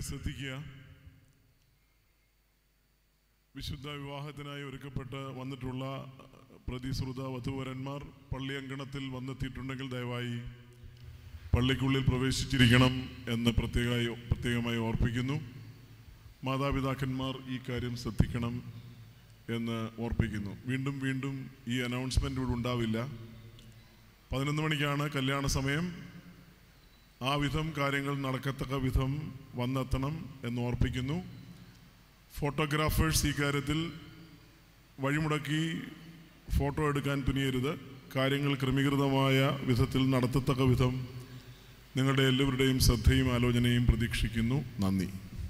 ശ്രദ്ധിക്കുക വിശുദ്ധ വിവാഹത്തിനായി ഒരുക്കപ്പെട്ട് വന്നിട്ടുള്ള പ്രതിശ്രുത വധുവരന്മാർ പള്ളി അങ്കണത്തിൽ വന്നെത്തിയിട്ടുണ്ടെങ്കിൽ ദയവായി പള്ളിക്കുള്ളിൽ പ്രവേശിച്ചിരിക്കണം എന്ന് പ്രത്യേകമായി പ്രത്യേകമായി ഓർപ്പിക്കുന്നു മാതാപിതാക്കന്മാർ ഈ കാര്യം ശ്രദ്ധിക്കണം എന്ന് ഓർപ്പിക്കുന്നു വീണ്ടും വീണ്ടും ഈ അനൗൺസ്മെൻ്റ് ഇവിടെ ഉണ്ടാവില്ല പതിനൊന്ന് മണിക്കാണ് കല്യാണ സമയം ആ വിധം കാര്യങ്ങൾ നടക്കത്തക്ക വിധം വന്നെത്തണം എന്ന് ഓർപ്പിക്കുന്നു ഫോട്ടോഗ്രാഫേഴ്സ് ഈ കാര്യത്തിൽ വഴിമുടക്കി ഫോട്ടോ എടുക്കാൻ തുനിയരുത് കാര്യങ്ങൾ ക്രമീകൃതമായ വിധത്തിൽ നടത്തത്തക്ക വിധം നിങ്ങളുടെ എല്ലാവരുടെയും ശ്രദ്ധയും ആലോചനയും പ്രതീക്ഷിക്കുന്നു നന്ദി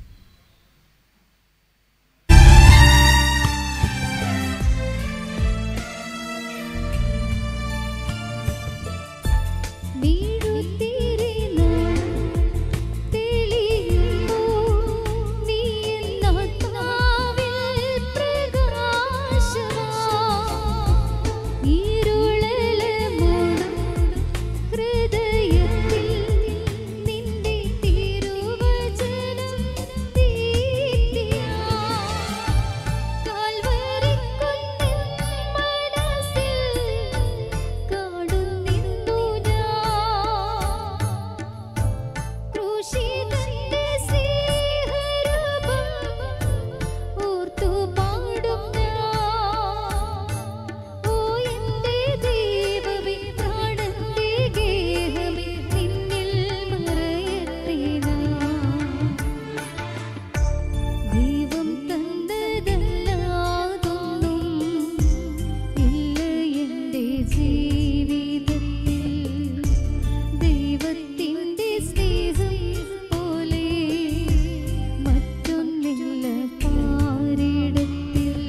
ദൈവം തന്നതല്ലാതൊന്നും ഇല്ല എൻ്റെ ജീവിതത്തിൽ ദൈവത്തിൻ്റെ സ്നേഹം പോലെ മറ്റൊന്നില്ല പാരിടത്തിൽ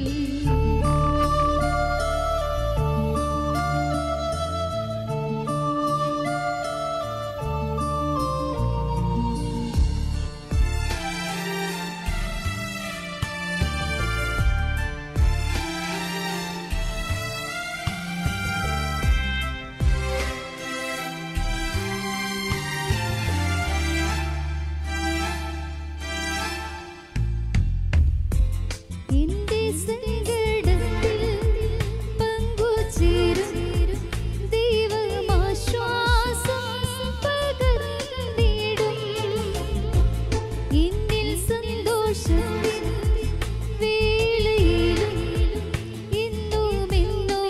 എന്റെ സങ്കടത്തിൽ പങ്കുചേരും ദൈവമാശ്വാസം പകർന്നിടും എന്നിൽ സന്തോഷത്തിൻ വേളയിലും എന്നും എന്നും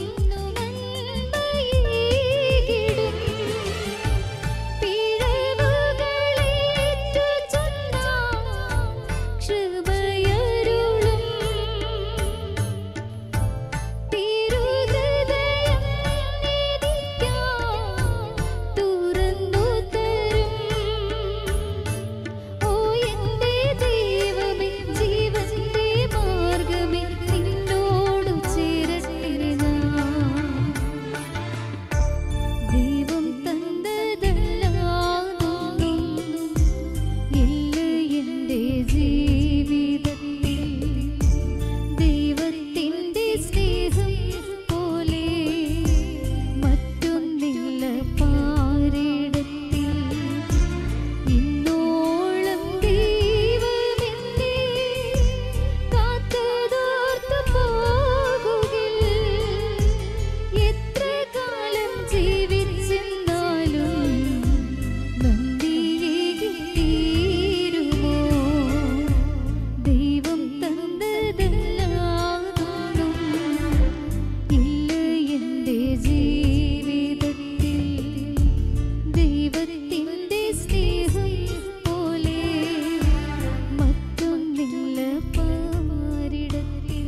നന്മയേകിടും പിഴവുകളേറ്റു ചൊന്നാം ക്ഷമയരുളും തിരുഹൃദയം എനിക്കായി തുറന്നു തരും ഓ എൻ്റെ ദൈവമേ ജീവന്റെ മാർഗമേ നിന്നോടു ചേരട്ടെ ഞാൻ ദൈവം തന്നതല്ലാതൊന്നും ഇല്ല എൻ്റെ ജീവിതത്തിൽ ദൈവത്തിൻ്റെ സ്നേഹം പോലെ മറ്റൊന്നില്ല പാരിടത്തിൽ ഇന്നോളം ദൈവമെന്നെ കാത്തതോർത്തു പോകുകിൽ എത്ര കാലം ജീവിച്ചെന്നാലും നന്ദിയേകി തീരുമോ ദൈവം തന്നതല്ലാതൊന്നും ഇല്ല എൻ്റെ ജീവിതത്തിൽ ദൈവത്തിൻ്റെ സ്നേഹം പോലെ മറ്റൊന്നില്ല പാരിടത്തിൽ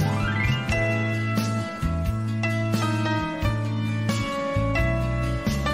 യേശുവേ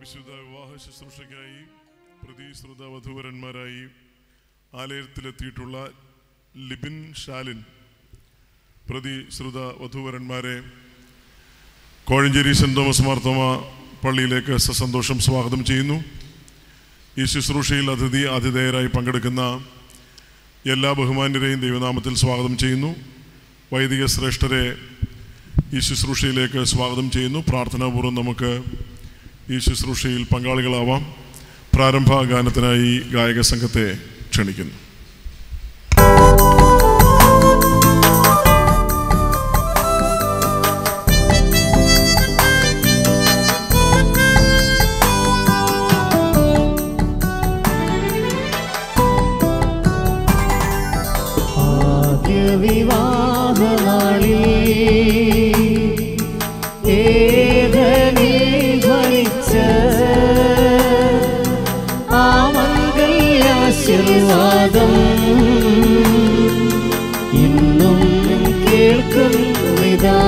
വിശുദ്ധ വിവാഹ ശുശ്രൂഷയ്ക്കായി പ്രതിശ്രുത വധുവരന്മാരായി ആലയത്തിലെത്തിയിട്ടുള്ള ലിബിൻ ഷാലിൻ പ്രതിശ്രുത വധുവരന്മാരെ കോഴഞ്ചേരി സെന്റ് തോമസ് മാർത്തോമ പള്ളിയിലേക്ക് സസന്തോഷം സ്വാഗതം ചെയ്യുന്നു ഈ ശുശ്രൂഷയിൽ അതിഥി ആതിഥേയരായി പങ്കെടുക്കുന്ന എല്ലാ ബഹുമാന്യരെയും ദൈവനാമത്തിൽ സ്വാഗതം ചെയ്യുന്നു വൈദിക ശ്രേഷ്ഠരെ ഈ ശുശ്രൂഷയിലേക്ക് സ്വാഗതം ചെയ്യുന്നു പ്രാർത്ഥനാപൂർവ്വം നമുക്ക് ഈ ശുശ്രൂഷയിൽ പങ്കാളികളാവാം പ്രാരംഭ ഗാനത്തിനായി ഗായക സംഘത്തെ ക്ഷണിക്കുന്നു ആദ്യവിവാഹനാളിൽ ഏകനിൽ ഭരിച്ച ആ മംഗല്യാശീർവാദം ഇന്നും കേൾക്കുന്നിതാ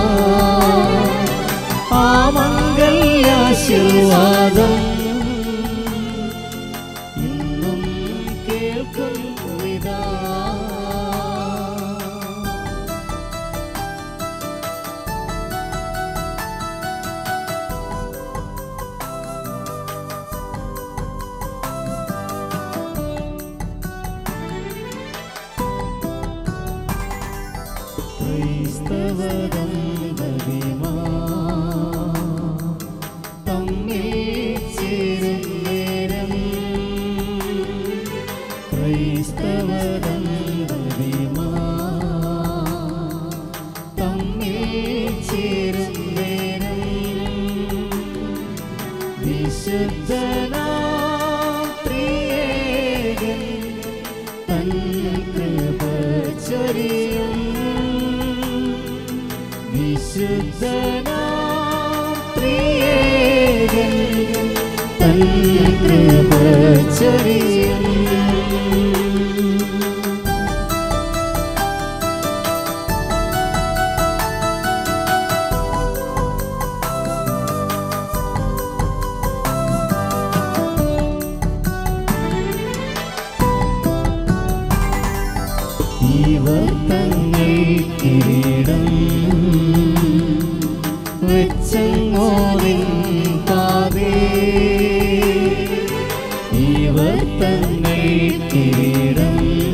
ആ മംഗല്യാശീർവാദം ഇന്നും കേൾക്കുന്നിതാ ക്രൈസ്തവദം ഭവിമാ തമ്മിൽ ചേരും നേരം ക്രൈസ്തവദം ഭവിമാ തമ്മിൽ ചേരും നേരം വിശുദ്ധനാം ത്രിയേകൻ തൻ കൃപ ചൊരിയും വിശുദ്ധനാം ത്രിയേകൻ തൻ കൃപ ചൊരിയും ഇവർ തങ്ങൾ കിരീടം വെച്ചങ്ങോരിൻ പാതേ ഇവർ തങ്ങൾ കിരീടം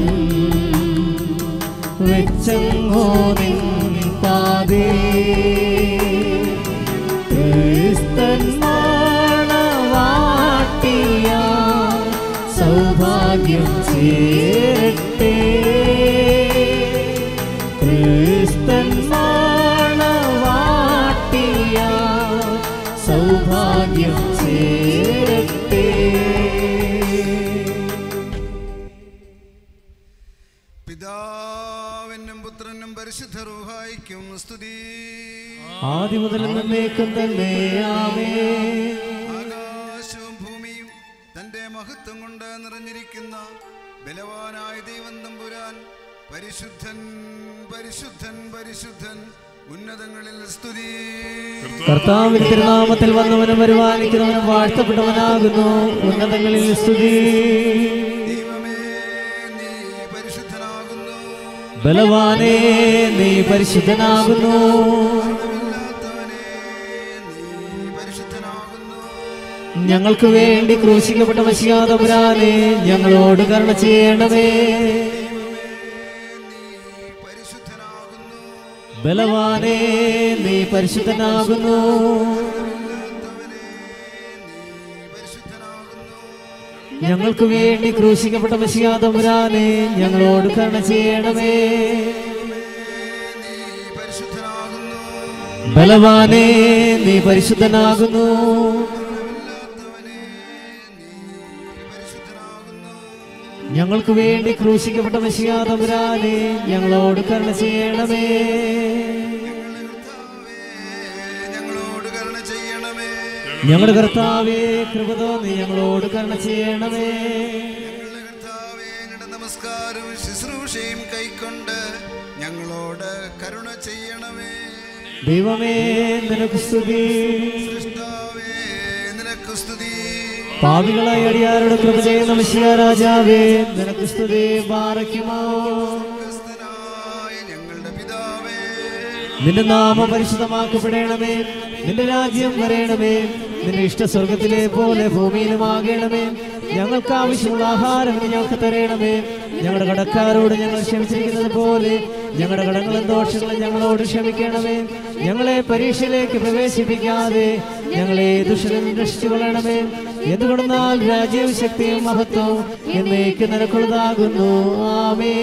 വെച്ചങ്ങോരിൻ പാതേ ക്രിസ്തന്മാണവാട്ടിയ സൗഭാഗ്യം ചേരട്ടെ ക്രിസ്തന്മാണവാട്ടിയ സൗഭാഗ്യം ചേരട്ടെ പിതാവിനും പുത്രനും പരിശുദ്ധ റൂഹായിക്കും സ്തുതി ആദ്യം മുതൽ എന്നേക്കും തന്നെ ആമേ ആകാശവും ഭൂമിയും തന്റെ മഹത്വം കൊണ്ട് നിറഞ്ഞിരിക്കുന്ന ബലവാനായ ദൈവം തമ്പുരാൻ പരിശുദ്ധൻ പരിശുദ്ധൻ പരിശുദ്ധൻ ഉന്നതങ്ങളിൽ സ്തുതി കർത്താവിന്റെ തിരുനാമത്തിൽ വന്നവനും വരുവാനിക്കുന്നവനും വാഴ്ത്തപ്പെട്ടവനാകുന്നു ഉന്നതങ്ങളിൽ സ്തുതി ദൈവമേ നീ പരിശുദ്ധനാകുന്നു ബലവാനേ നീ പരിശുദ്ധനാകുന്നു മരണമില്ലാത്തവനേ നീ പരിശുദ്ധനാകുന്നു ഞങ്ങൾക്ക് വേണ്ടി ക്രൂശിക്കപ്പെട്ട മഷിയാതപുരാനെ ഞങ്ങളോട് കരുണ ചെയ്യണമേ നീ പരിശുദ്ധനാകുന്നു ബലവാനേ നീ പരിശുദ്ധനാകുന്നു മരണമില്ലാത്തവനേ നീ പരിശുദ്ധനാകുന്നു ഞങ്ങൾക്ക് വേണ്ടി ക്രൂശിക്കപ്പെട്ട മഷിയാതപുരാനെ ഞങ്ങളോട് കരുണ ചെയ്യണമേ നീ പരിശുദ്ധനാകുന്നു ബലവാനേ നീ പരിശുദ്ധനാകുന്നു മരണമില്ലാത്തവനേ നീ പരിശുദ്ധനാകുന്നു ഞങ്ങൾക്ക് വേണ്ടി ക്രൂശിക്കപ്പെട്ട മഷിയാതപുരാനെ ഞങ്ങളോട് കരുണ ചെയ്യണമേ ഞങ്ങളോട് കരുണ ചെയ്യണമേ ഞങ്ങളുടെ കർത്താവേ കൃപ തോന്നി ഞങ്ങളോട് കരുണ ചെയ്യണമേ ഞങ്ങളുടെ കർത്താവേ ഞങ്ങളുടെ നമസ്കാരവും ശുശ്രൂഷയും കൈക്കൊണ്ട് ഞങ്ങളോട് കരുണ ചെയ്യണമേ ദൈവമേ നിനക്ക് സ്തുതി സൃഷ്ടാവേ നിനക്ക് നിനക്ക് സ്തുതി പാപികളായ അടിയാരോട് കൃപ ചെയ്യുന്ന മിശിയ രാജാവേ നിനക്ക് സ്തുതി പാറയ്ക്കുമോ സ്വർഗ്ഗസ്ഥനായ ഞങ്ങളുടെ പിതാവേ നിന്റെ നാമം പരിശുദ്ധമാക്കപ്പെടണമേ നിന്റെ രാജ്യം വരയണമേ നിന്റെ ഇഷ്ട സ്വർഗത്തിലെ പോലെ ഭൂമിയിലുമാകണമേ ഞങ്ങൾക്ക് ആവശ്യമുള്ള ആഹാരം നീ ഞങ്ങൾക്ക് തരണമേ ഞങ്ങളുടെ കടക്കാരോട് ഞങ്ങൾ ക്ഷമിച്ചിരിക്കുന്നത് പോലെ ഞങ്ങളുടെ കടങ്ങളും ദോഷങ്ങളും ഞങ്ങളോട് ക്ഷമിക്കണമേ ഞങ്ങളെ പരീക്ഷയിലേക്ക് പ്രവേശിപ്പിക്കാതെ ഞങ്ങളെ ദുഷ്ടനും രക്ഷിച്ചുകൊള്ളണമേ എന്തുകൊണ്ടെന്നാൽ രാജ്യവും ശക്തിയും മഹത്വവും എന്നേക്ക് നിനക്കുള്ളതാകുന്നു ആമേ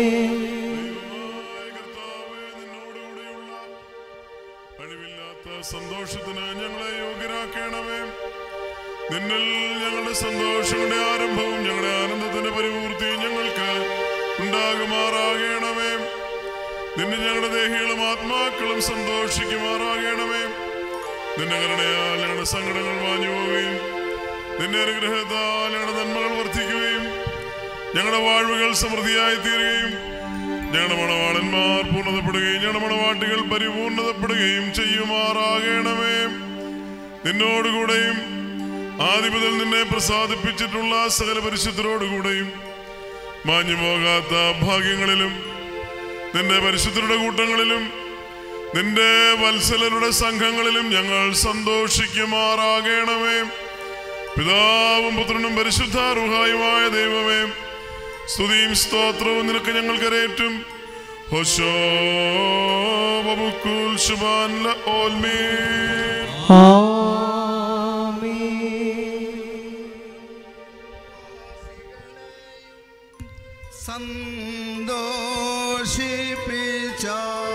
അഴിവില്ലാത്ത സന്തോഷത്തിന് ഞങ്ങളെ യോഗ്യരാക്കണമേ നിന്നിൽ ഞങ്ങളുടെ സന്തോഷങ്ങളുടെ ആരംഭവും ഞങ്ങളുടെ ആനന്ദത്തിന്റെ പരിപൂർത്തിയും ഞങ്ങൾക്ക് ഉണ്ടാകുമാറാകണമേ നിന്നെ ഞങ്ങളുടെ ദേഹികളും ആത്മാക്കളും സന്തോഷിക്കുമാറാകണമേ നിന്റെ കരുണയാൽ ഞങ്ങളുടെ സങ്കടങ്ങൾ മാഞ്ഞു പോവുകയും നിന്റെ അനുഗ്രഹത്താൽ ഞങ്ങളുടെ നന്മകൾ വർദ്ധിക്കുകയും ഞങ്ങളുടെ വാഴ്വുകൾ സമൃദ്ധിയായി തീരുകയും ഞങ്ങളുടെ മണവാളന്മാർ പൂർണ്ണതപ്പെടുകയും ഞങ്ങളുടെ മണവാട്ടികൾ പരിപൂർണതപ്പെടുകയും ചെയ്യുമാറാകണമേ നിന്നോടുകൂടെയും ആദിമുതൽ നിന്നെ പ്രസാദിപ്പിച്ചിട്ടുള്ള സകല പരിശുദ്ധരോടുകൂടെയും മാഞ്ഞു പോകാത്ത ഭാഗ്യങ്ങളിലും നിന്റെ പരിശുദ്ധരുടെ കൂട്ടങ്ങളിലും നിന്റെ വത്സലരുടെ സംഘങ്ങളിലും ഞങ്ങൾ സന്തോഷിക്കുമാറാകണമേ പിതാവും പുത്രനും പരിശുദ്ധ റുഹായുമായ ദൈവമേ സ്തുതിയും സ്തോത്രവും നിനക്ക് ഞങ്ങൾ കരേറ്റും ഹോശോ ബബുക്കുൽ ശുഭാൻ ല ഓൽമീ ആമേൻ സന്തോഷിപ്പിച്ച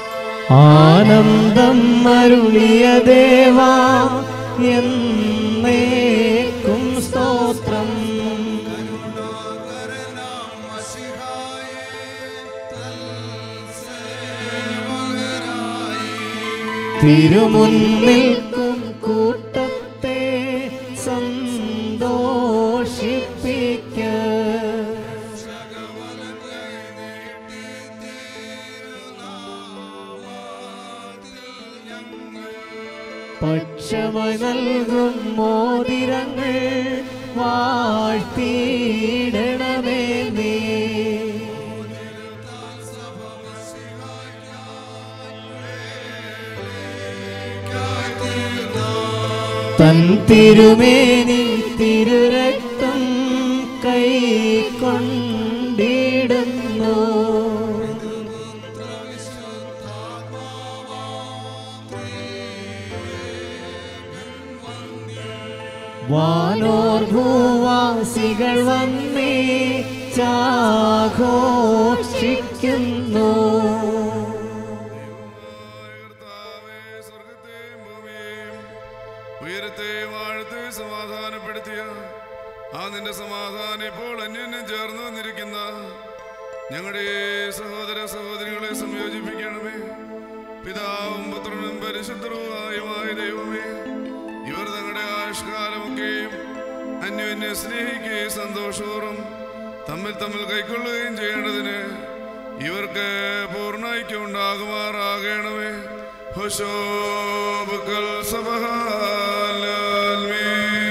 ആനന്ദം അരുളിയ ദേവാ എന്നേക്കും സ്തോത്രം കരുണാകരനാം മസിഹായേ, തൽസേവകരായി തിരുമുന്നിൽക്കും കൂട്ടത്തെ സന്തോഷിപ്പിക്ക പക്ഷമായി നൽകും മോതിരങ്ങൾ വാഴ്ത്തിയിടണമേ നീ തൻ തിരുമേനി തിരുരക്തം കൈ കൊണ്ടിടുന്നു വാനോർ ഭൂവാസികൾ വന്നേ ചാഘോഷിക്കുന്നു കർത്താവേ, സ്വർഗ്ഗത്തെയും ഭൂമിയെയും ഉയരത്തെയും ആഴത്തെയും സമാധാനപ്പെടുത്തിയ ആ നിന്റെ സമാധാനം ഇപ്പോൾ അന്യോന്യം ചേർന്ന് വന്നിരിക്കുന്ന ഞങ്ങളുടെ ഈ സഹോദര സഹോദരികളെ സംയോജിപ്പിക്കണമേ പിതാവും പുത്രനും പരിശുദ്ധവുമായുമായ ദൈവമേ ഇവർ തങ്ങളുടെ ആയുഷ്കാലമൊക്കെയും അന്യോന്യം സ്നേഹിക്കുകയും സന്തോഷപൂർവ്വം തമ്മിൽ തമ്മിൽ കൈക്കൊള്ളുകയും ചെയ്യേണ്ടതിന് ഇവർക്ക് പൂർണ്ണൈക്യം ഉണ്ടാകുമാറാകണമേ ഹുശോബുക്കൽ സബഹാലൽമീ.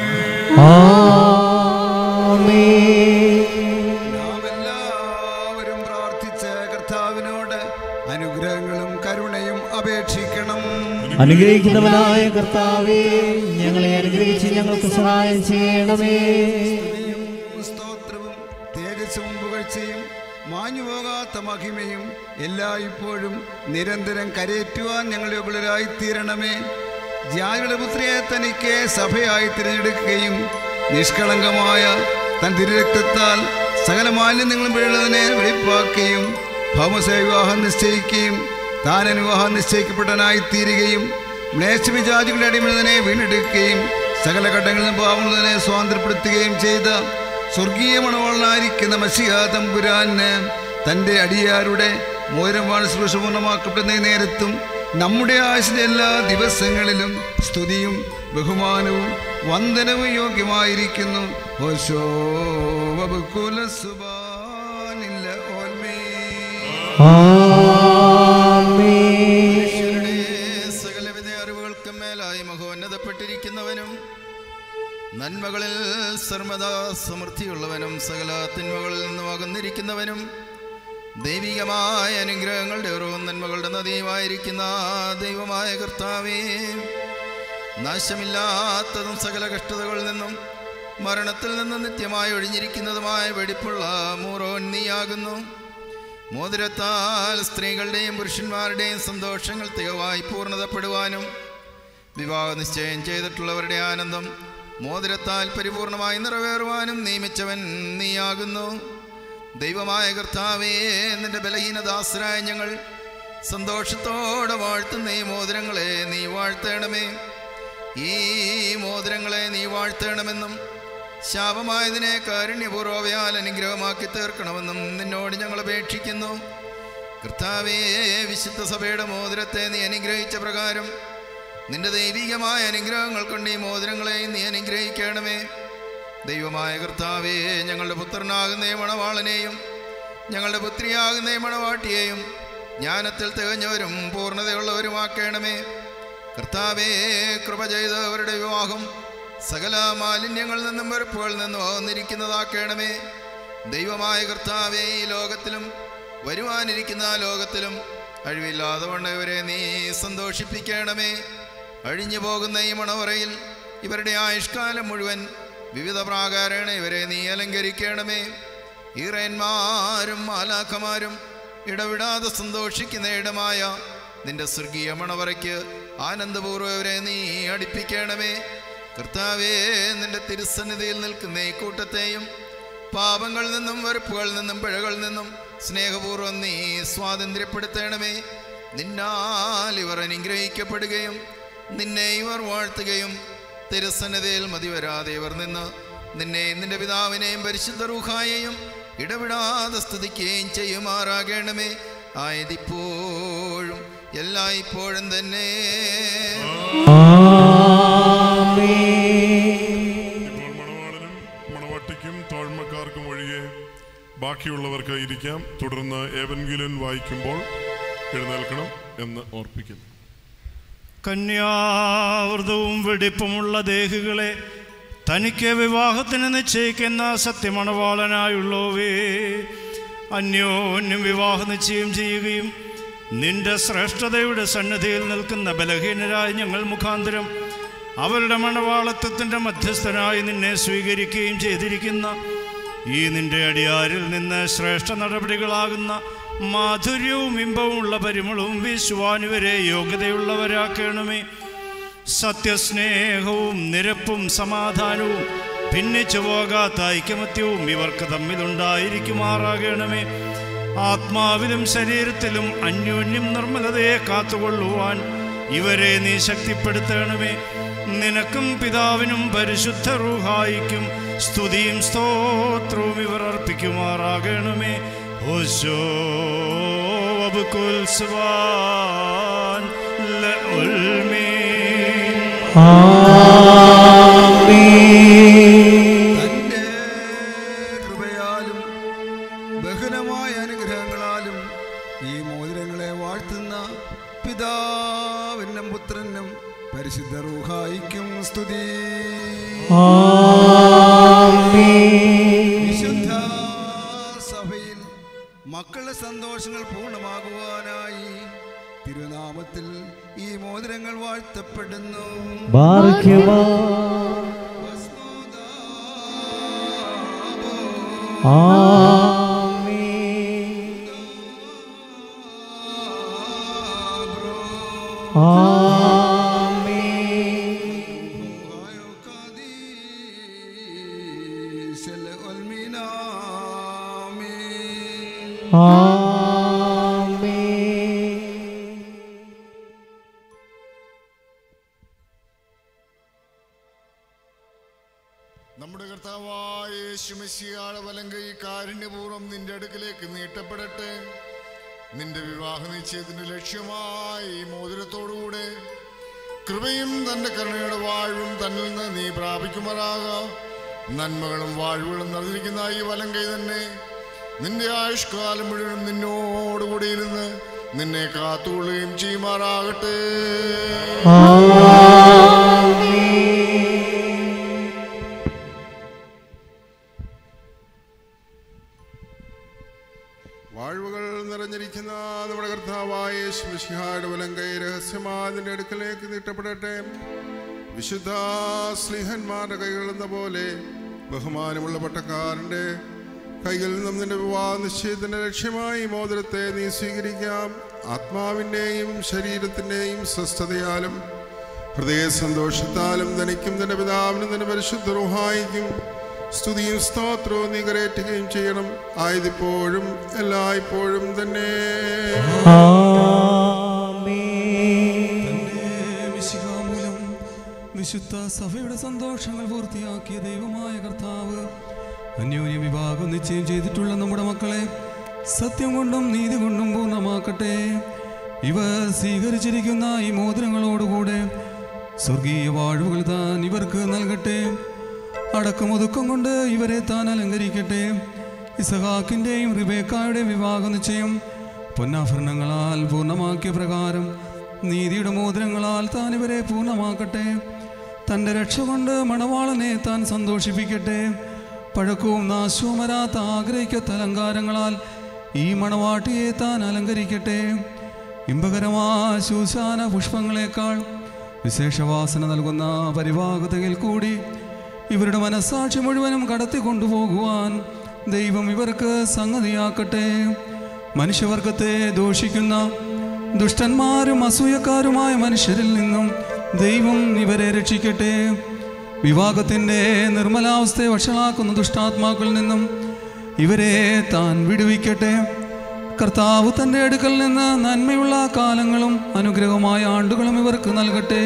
നാം എല്ലാവരും പ്രാർത്ഥിച്ച് കർത്താവിനോട് അനുഗ്രഹങ്ങളും കരുണയും അപേക്ഷിക്കണം അനുഗ്രഹിക്കുന്നവനായ കർത്താവേ ഞങ്ങളെ അനുഗ്രഹിച്ച് ഞങ്ങൾക്ക് സഹായം ചെയ്യണമേ സ്തുതിയും സ്തോത്രവും തേജസ്സും പുകഴ്ചയും മാഞ്ഞുപോകാത്ത മഹിമയും എല്ലായ്പ്പോഴും നിരന്തരം കരയേറ്റുവാൻ ഞങ്ങൾ യോഗ്യരായി തീരണമേ ജാതിയുടെ പുത്രിയെ തനിക്ക് സഭയായി തിരഞ്ഞെടുക്കുകയും നിഷ്കളങ്കമായ തൻ തിരുരക്തത്താൽ സകല മാലിന്യങ്ങളും വീഴുന്നതിനെ വെളിപ്പാക്കുകയും ഭൗമസേ വിവാഹം നിശ്ചയിക്കുകയും താൻ വിവാഹം നിശ്ചയിക്കപ്പെട്ടവനായി തീരുകയും മ്ലേച്ഛവിജാതികളുടെ അടിമതിനെ വീണ്ടെടുക്കുകയും സകല ഘട്ടങ്ങളിലും പാവമുള്ളതിനെ സ്വാതന്ത്ര്യപ്പെടുത്തുകയും ചെയ്ത സ്വർഗീയ മണവാളനായിരിക്കുന്ന മഷിഹ തമ്പുരാന് തൻ്റെ അടിയാരുടെ മോരമാണ് ശുശ്രൂഷപൂർണ്ണമാക്കപ്പെടുന്ന ഈ നേരത്തും നമ്മുടെ ആയുസിന്റെ എല്ലാ ദിവസങ്ങളിലും സ്തുതിയും ബഹുമാനവും വന്ദനവും യോഗ്യമായിരിക്കുന്നു ഓശോ വബുക്കുല സുബാനില്ല ഓൽമേ മനുഷ്യരുടെ സകലവിധ അറിവുകൾക്കും മേലായി മഹോന്നതപ്പെട്ടിരിക്കുന്നവനും നന്മകളിൽ സർവദാ സമൃദ്ധിയുള്ളവനും സകല തിന്മകളിൽ നിന്നും അകന്നിരിക്കുന്നവനും ദൈവികമായ അനുഗ്രഹങ്ങളുടെ ഓരോ നന്മകളുടെ നദിയുമായിരിക്കുന്ന ദൈവമായ കർത്താവേ നാശമില്ലാത്തതും സകല കഷ്ടതകളിൽ നിന്നും മരണത്തിൽ നിന്ന് നിത്യമായി ഒഴിഞ്ഞിരിക്കുന്നതുമായ വെടിപ്പുള്ള മൂറോൻ നീയാകുന്നു മോതിരത്താൽ സ്ത്രീകളുടെയും പുരുഷന്മാരുടെയും സന്തോഷങ്ങൾ തികവായി പൂർണ്ണതപ്പെടുവാനും വിവാഹ നിശ്ചയം ചെയ്തിട്ടുള്ളവരുടെ ആനന്ദം മോതിരത്താൽ പരിപൂർണമായി നിറവേറുവാനും നിയമിച്ചവൻ നീയാകുന്നു ദൈവമായ കർത്താവേ നിന്റെ ബലഹീനദാസരായ ഞങ്ങൾ സന്തോഷത്തോടെ വാഴ്ത്തുന്ന ഈ മോതിരങ്ങളെ നീ വാഴ്ത്തണമേ ഈ മോതിരങ്ങളെ നീ വാഴ്ത്തണമെന്നും ശാപമായതിനെ കാരുണ്യപൂർവ്വയാൽ അനുഗ്രഹമാക്കി തീർക്കണമെന്നും നിന്നോട് ഞങ്ങൾ അപേക്ഷിക്കുന്നു കർത്താവേ വിശുദ്ധ സഭയുടെ മോതിരത്തെ നീ അനുഗ്രഹിച്ച പ്രകാരം നിന്റെ ദൈവികമായ അനുഗ്രഹങ്ങൾ കൊണ്ട് ഈ മോതിരങ്ങളെ നീ അനുഗ്രഹിക്കണമേ ദൈവമായ കർത്താവേ ഞങ്ങളുടെ പുത്രനാകുന്ന ഈ മണവാളനെയും ഞങ്ങളുടെ പുത്രിയാകുന്ന ഈ മണവാട്ടിയെയും ജ്ഞാനത്തിൽ തികഞ്ഞവരും പൂർണ്ണതയുള്ളവരുമാക്കണമേ കർത്താവേ കൃപ ചെയ്ത് അവരുടെ വിവാഹം സകല മാലിന്യങ്ങളിൽ നിന്നും വെറുപ്പുകളിൽ നിന്നും വന്നിരിക്കുന്നതാക്കണമേ ദൈവമായ കർത്താവേ ഈ ലോകത്തിലും വരുവാനിരിക്കുന്ന ആ ലോകത്തിലും അഴിവില്ലാതെ വണ്ണം ഇവരെ നീ സന്തോഷിപ്പിക്കണമേ അഴിഞ്ഞു പോകുന്ന ഈ മണവറയിൽ ഇവരുടെ ആയുഷ്കാലം മുഴുവൻ വിവിധ പ്രാകാരേണ ഇവരെ നീ അലങ്കരിക്കണമേ ഈറയന്മാരും മാലാഖമാരും ഇടവിടാതെ സന്തോഷിക്കുന്ന ഇടമായ നിന്റെ സ്വർഗീയ മണവറയ്ക്ക് ആനന്ദപൂർവ്വം ഇവരെ നീ അടുപ്പിക്കണമേ കർത്താവേ നിന്റെ തിരുസന്നിധിയിൽ നിൽക്കുന്ന ഈ കൂട്ടത്തെയും പാപങ്ങളിൽ നിന്നും വെറുപ്പുകളിൽ നിന്നും പിഴകളിൽ നിന്നും സ്നേഹപൂർവ്വം നീ സ്വാതന്ത്ര്യപ്പെടുത്തണമേ നിന്നാൽ ഇവർ അനുഗ്രഹിക്കപ്പെടുകയും നിന്നെ ഇവർ വാഴ്ത്തുകയും തിരുസന്നിധിയിൽ മതിവരാതെ ഇവർ നിന്ന് നിന്നെ നിന്റെ പിതാവിനെയും പരിശുദ്ധ റൂഹായെയും ഇടപെടാതെ സ്തുതിക്കുകയും ചെയ്യുമാറാകണമേ ആയതിപ്പോഴും എല്ലായ്പ്പോഴും തന്നെ ഇപ്പോൾ മണവാളനും മണവാട്ടിക്കും തോഴ്മക്കാർക്കും ഒഴികെ ബാക്കിയുള്ളവർക്ക് ഇരിക്കാം തുടർന്ന് ഏവൻഗിലൻ വായിക്കുമ്പോൾ എഴുന്നേൽക്കണം എന്ന് ഓർപ്പിക്കുന്നു കന്യാവൃതവും വെടിപ്പുമുള്ള ദേഹികളെ തനിക്ക് വിവാഹത്തിന് നിശ്ചയിക്കുന്ന സത്യമണവാളനായുള്ളവേ അന്യോന്യം വിവാഹ നിശ്ചയം ചെയ്യുകയും നിന്റെ ശ്രേഷ്ഠതയുടെ സന്നദ്ധിയിൽ നിൽക്കുന്ന ബലഹീനരായ ഞങ്ങൾ മുഖാന്തരം അവരുടെ മണവാളത്വത്തിൻ്റെ മധ്യസ്ഥനായി നിന്നെ സ്വീകരിക്കുകയും ചെയ്തിരിക്കുന്ന ഈ നിന്റെ അടിയാരിൽ നിന്ന് ശ്രേഷ്ഠ നടപടികളാകുന്ന മാധുര്യവും ഇമ്പവുമുള്ള പരിമളവും വീശുവാനിവരെ യോഗ്യതയുള്ളവരാക്കണമേ സത്യസ്നേഹവും നിരപ്പും സമാധാനവും ഭിന്നിച്ചു പോകാത്ത ഐക്യമത്യവും ഇവർക്ക് തമ്മിലുണ്ടായിരിക്കുമാറാകണമേ ആത്മാവിലും ശരീരത്തിലും അന്യോന്യം നിർമ്മലതയെ കാത്തുകൊള്ളുവാൻ ഇവരെ നീ ശക്തിപ്പെടുത്തണമേ നിനക്കും പിതാവിനും പരിശുദ്ധ റൂഹായിക്കും സ്തുതിയും സ്തോത്രവും ഇവർ അർപ്പിക്കുമാറാകണമേ ഓശോ അബുക്കുൽ സ്വാൻ ലഉൽമീൻ തൻ്റെ കൃപയാലും ബഹുലമായ അനുഗ്രഹങ്ങളാലും ഈ മോതിരങ്ങളെ വാഴ്ത്തുന്ന പിതാവിനും പുത്രനും പരിശുദ്ധ റൂഹായിക്കും സ്തുതി വിശുദ്ധ സഭയിൽ മക്കളുടെ സന്തോഷങ്ങൾ പൂർണ്ണമാകുവാനായി തിരുനാമത്തിൽ ഈ മോതിരങ്ങൾ വാഴ്ത്തപ്പെടുന്നു ബാർക്കുമാ ആമേൻ ആമേൻ ആമേൻ നമ്മുടെ കർത്താവായ യേശുമശിയാള വലങ്കൈ കാരുണ്യപൂർവ്വം നിന്റെ അടുക്കിലേക്ക് നീട്ടപ്പെടട്ടെ നിന്റെ വിവാഹ നിശ്ചയത്തിന്റെ ലക്ഷ്യമായി ഈ മോതിരത്തോടുകൂടെ കൃപയും തന്റെ കരുണയുടെ വാഴ്വും തന്നിൽ നിന്ന് നീ പ്രാപിക്കുമാറാക നന്മകളും വാഴ്വുകളും നിറഞ്ഞിരിക്കുന്ന ഈ വലങ്കൈ തന്നെ നിന്റെ ആയുഷ്കാലം മുഴുവൻ നിന്നോടുകൂടി ഇരുന്ന് നിന്നെ കാത്തുകൊള്ളുകയും ചെയ്യുമാറാകട്ടെ ശിഷ്യാട് വലങ്കൈ രഹസ്യമാതിൻ്റെ അടുക്കലേക്ക് നീട്ടപ്പെടട്ടെ വിശുദ്ധ സ്ലിഹന്മാരുടെ കൈകളെന്ന പോലെ ബഹുമാനമുള്ള പട്ടക്കാരൻ്റെ കൈകളിൽ നിന്നും നിന്റെ വിവാഹ നിശ്ചയത്തിന്റെ ലക്ഷ്യമായി ഈ മോതിരത്തെ നീ സ്വീകരിക്കാം ആത്മാവിൻ്റെയും ശരീരത്തിൻ്റെയും സ്വസ്ഥതയാലും ഹൃദയ സന്തോഷത്താലും തനിക്കും തന്റെ പിതാവിനും തന്റെ പരിശുദ്ധ റുഹായിക്കും സ്തുതിയും സ്തോത്രവും നീ കരയറ്റുകയും ചെയ്യണം ആയതിപ്പോഴും എല്ലായ്പ്പോഴും തന്നെ മിശിഹാമൂലം വിശുദ്ധ സഭയുടെ സന്തോഷങ്ങൾ പൂർത്തിയാക്കിയ ദൈവമായ കർത്താവ് അന്യോന്യ വിവാഹം നിശ്ചയം ചെയ്തിട്ടുള്ള നമ്മുടെ മക്കളെ സത്യം കൊണ്ടും നീതി കൊണ്ടും പൂർണ്ണമാക്കട്ടെ ഇവർ സ്വീകരിച്ചിരിക്കുന്ന ഈ മോതിരങ്ങളോടുകൂടെ സ്വർഗീയ വാഴ്വുകൾ താൻ ഇവർക്ക് നൽകട്ടെ അടക്കമൊതുക്കം കൊണ്ട് ഇവരെ താൻ അലങ്കരിക്കട്ടെ ഇസഹാക്കിൻ്റെയും റിബേക്കായുടെയും വിവാഹ നിശ്ചയം പൊന്നാഭരണങ്ങളാൽ പൂർണ്ണമാക്കിയ പ്രകാരം നീതിയുടെ മോതിരങ്ങളാൽ താൻ ഇവരെ പൂർണ്ണമാക്കട്ടെ തൻ്റെ രക്ഷ കൊണ്ട് മണവാളനെ താൻ സന്തോഷിപ്പിക്കട്ടെ പഴക്കവും നാശവും വരാത്ത ആഗ്രഹിക്കത്ത അലങ്കാരങ്ങളാൽ ഈ മണവാട്ടിയെ താൻ അലങ്കരിക്കട്ടെ ഇമ്പകരമായ ശൂശാന പുഷ്പങ്ങളെക്കാൾ വിശേഷവാസന നൽകുന്ന പരിവാഹതയിൽ കൂടി ഇവരുടെ മനസ്സാക്ഷി മുഴുവനും കടത്തി കൊണ്ടുപോകുവാൻ ദൈവം ഇവർക്ക് സംഗതിയാക്കട്ടെ മനുഷ്യവർഗത്തെ ദോഷിക്കുന്ന ദുഷ്ടന്മാരും അസൂയക്കാരുമായ മനുഷ്യരിൽ നിന്നും ദൈവം ഇവരെ രക്ഷിക്കട്ടെ വിവാഹത്തിൻ്റെ നിർമ്മലാവസ്ഥയെ വഷളാക്കുന്ന ദുഷ്ടാത്മാക്കളിൽ നിന്നും ഇവരെ താൻ വിടുവിക്കട്ടെ കർത്താവ് തൻ്റെ അടുക്കൽ നിന്ന് നന്മയുള്ള കാലങ്ങളും അനുഗ്രഹമായ ആണ്ടുകളും ഇവർക്ക് നൽകട്ടെ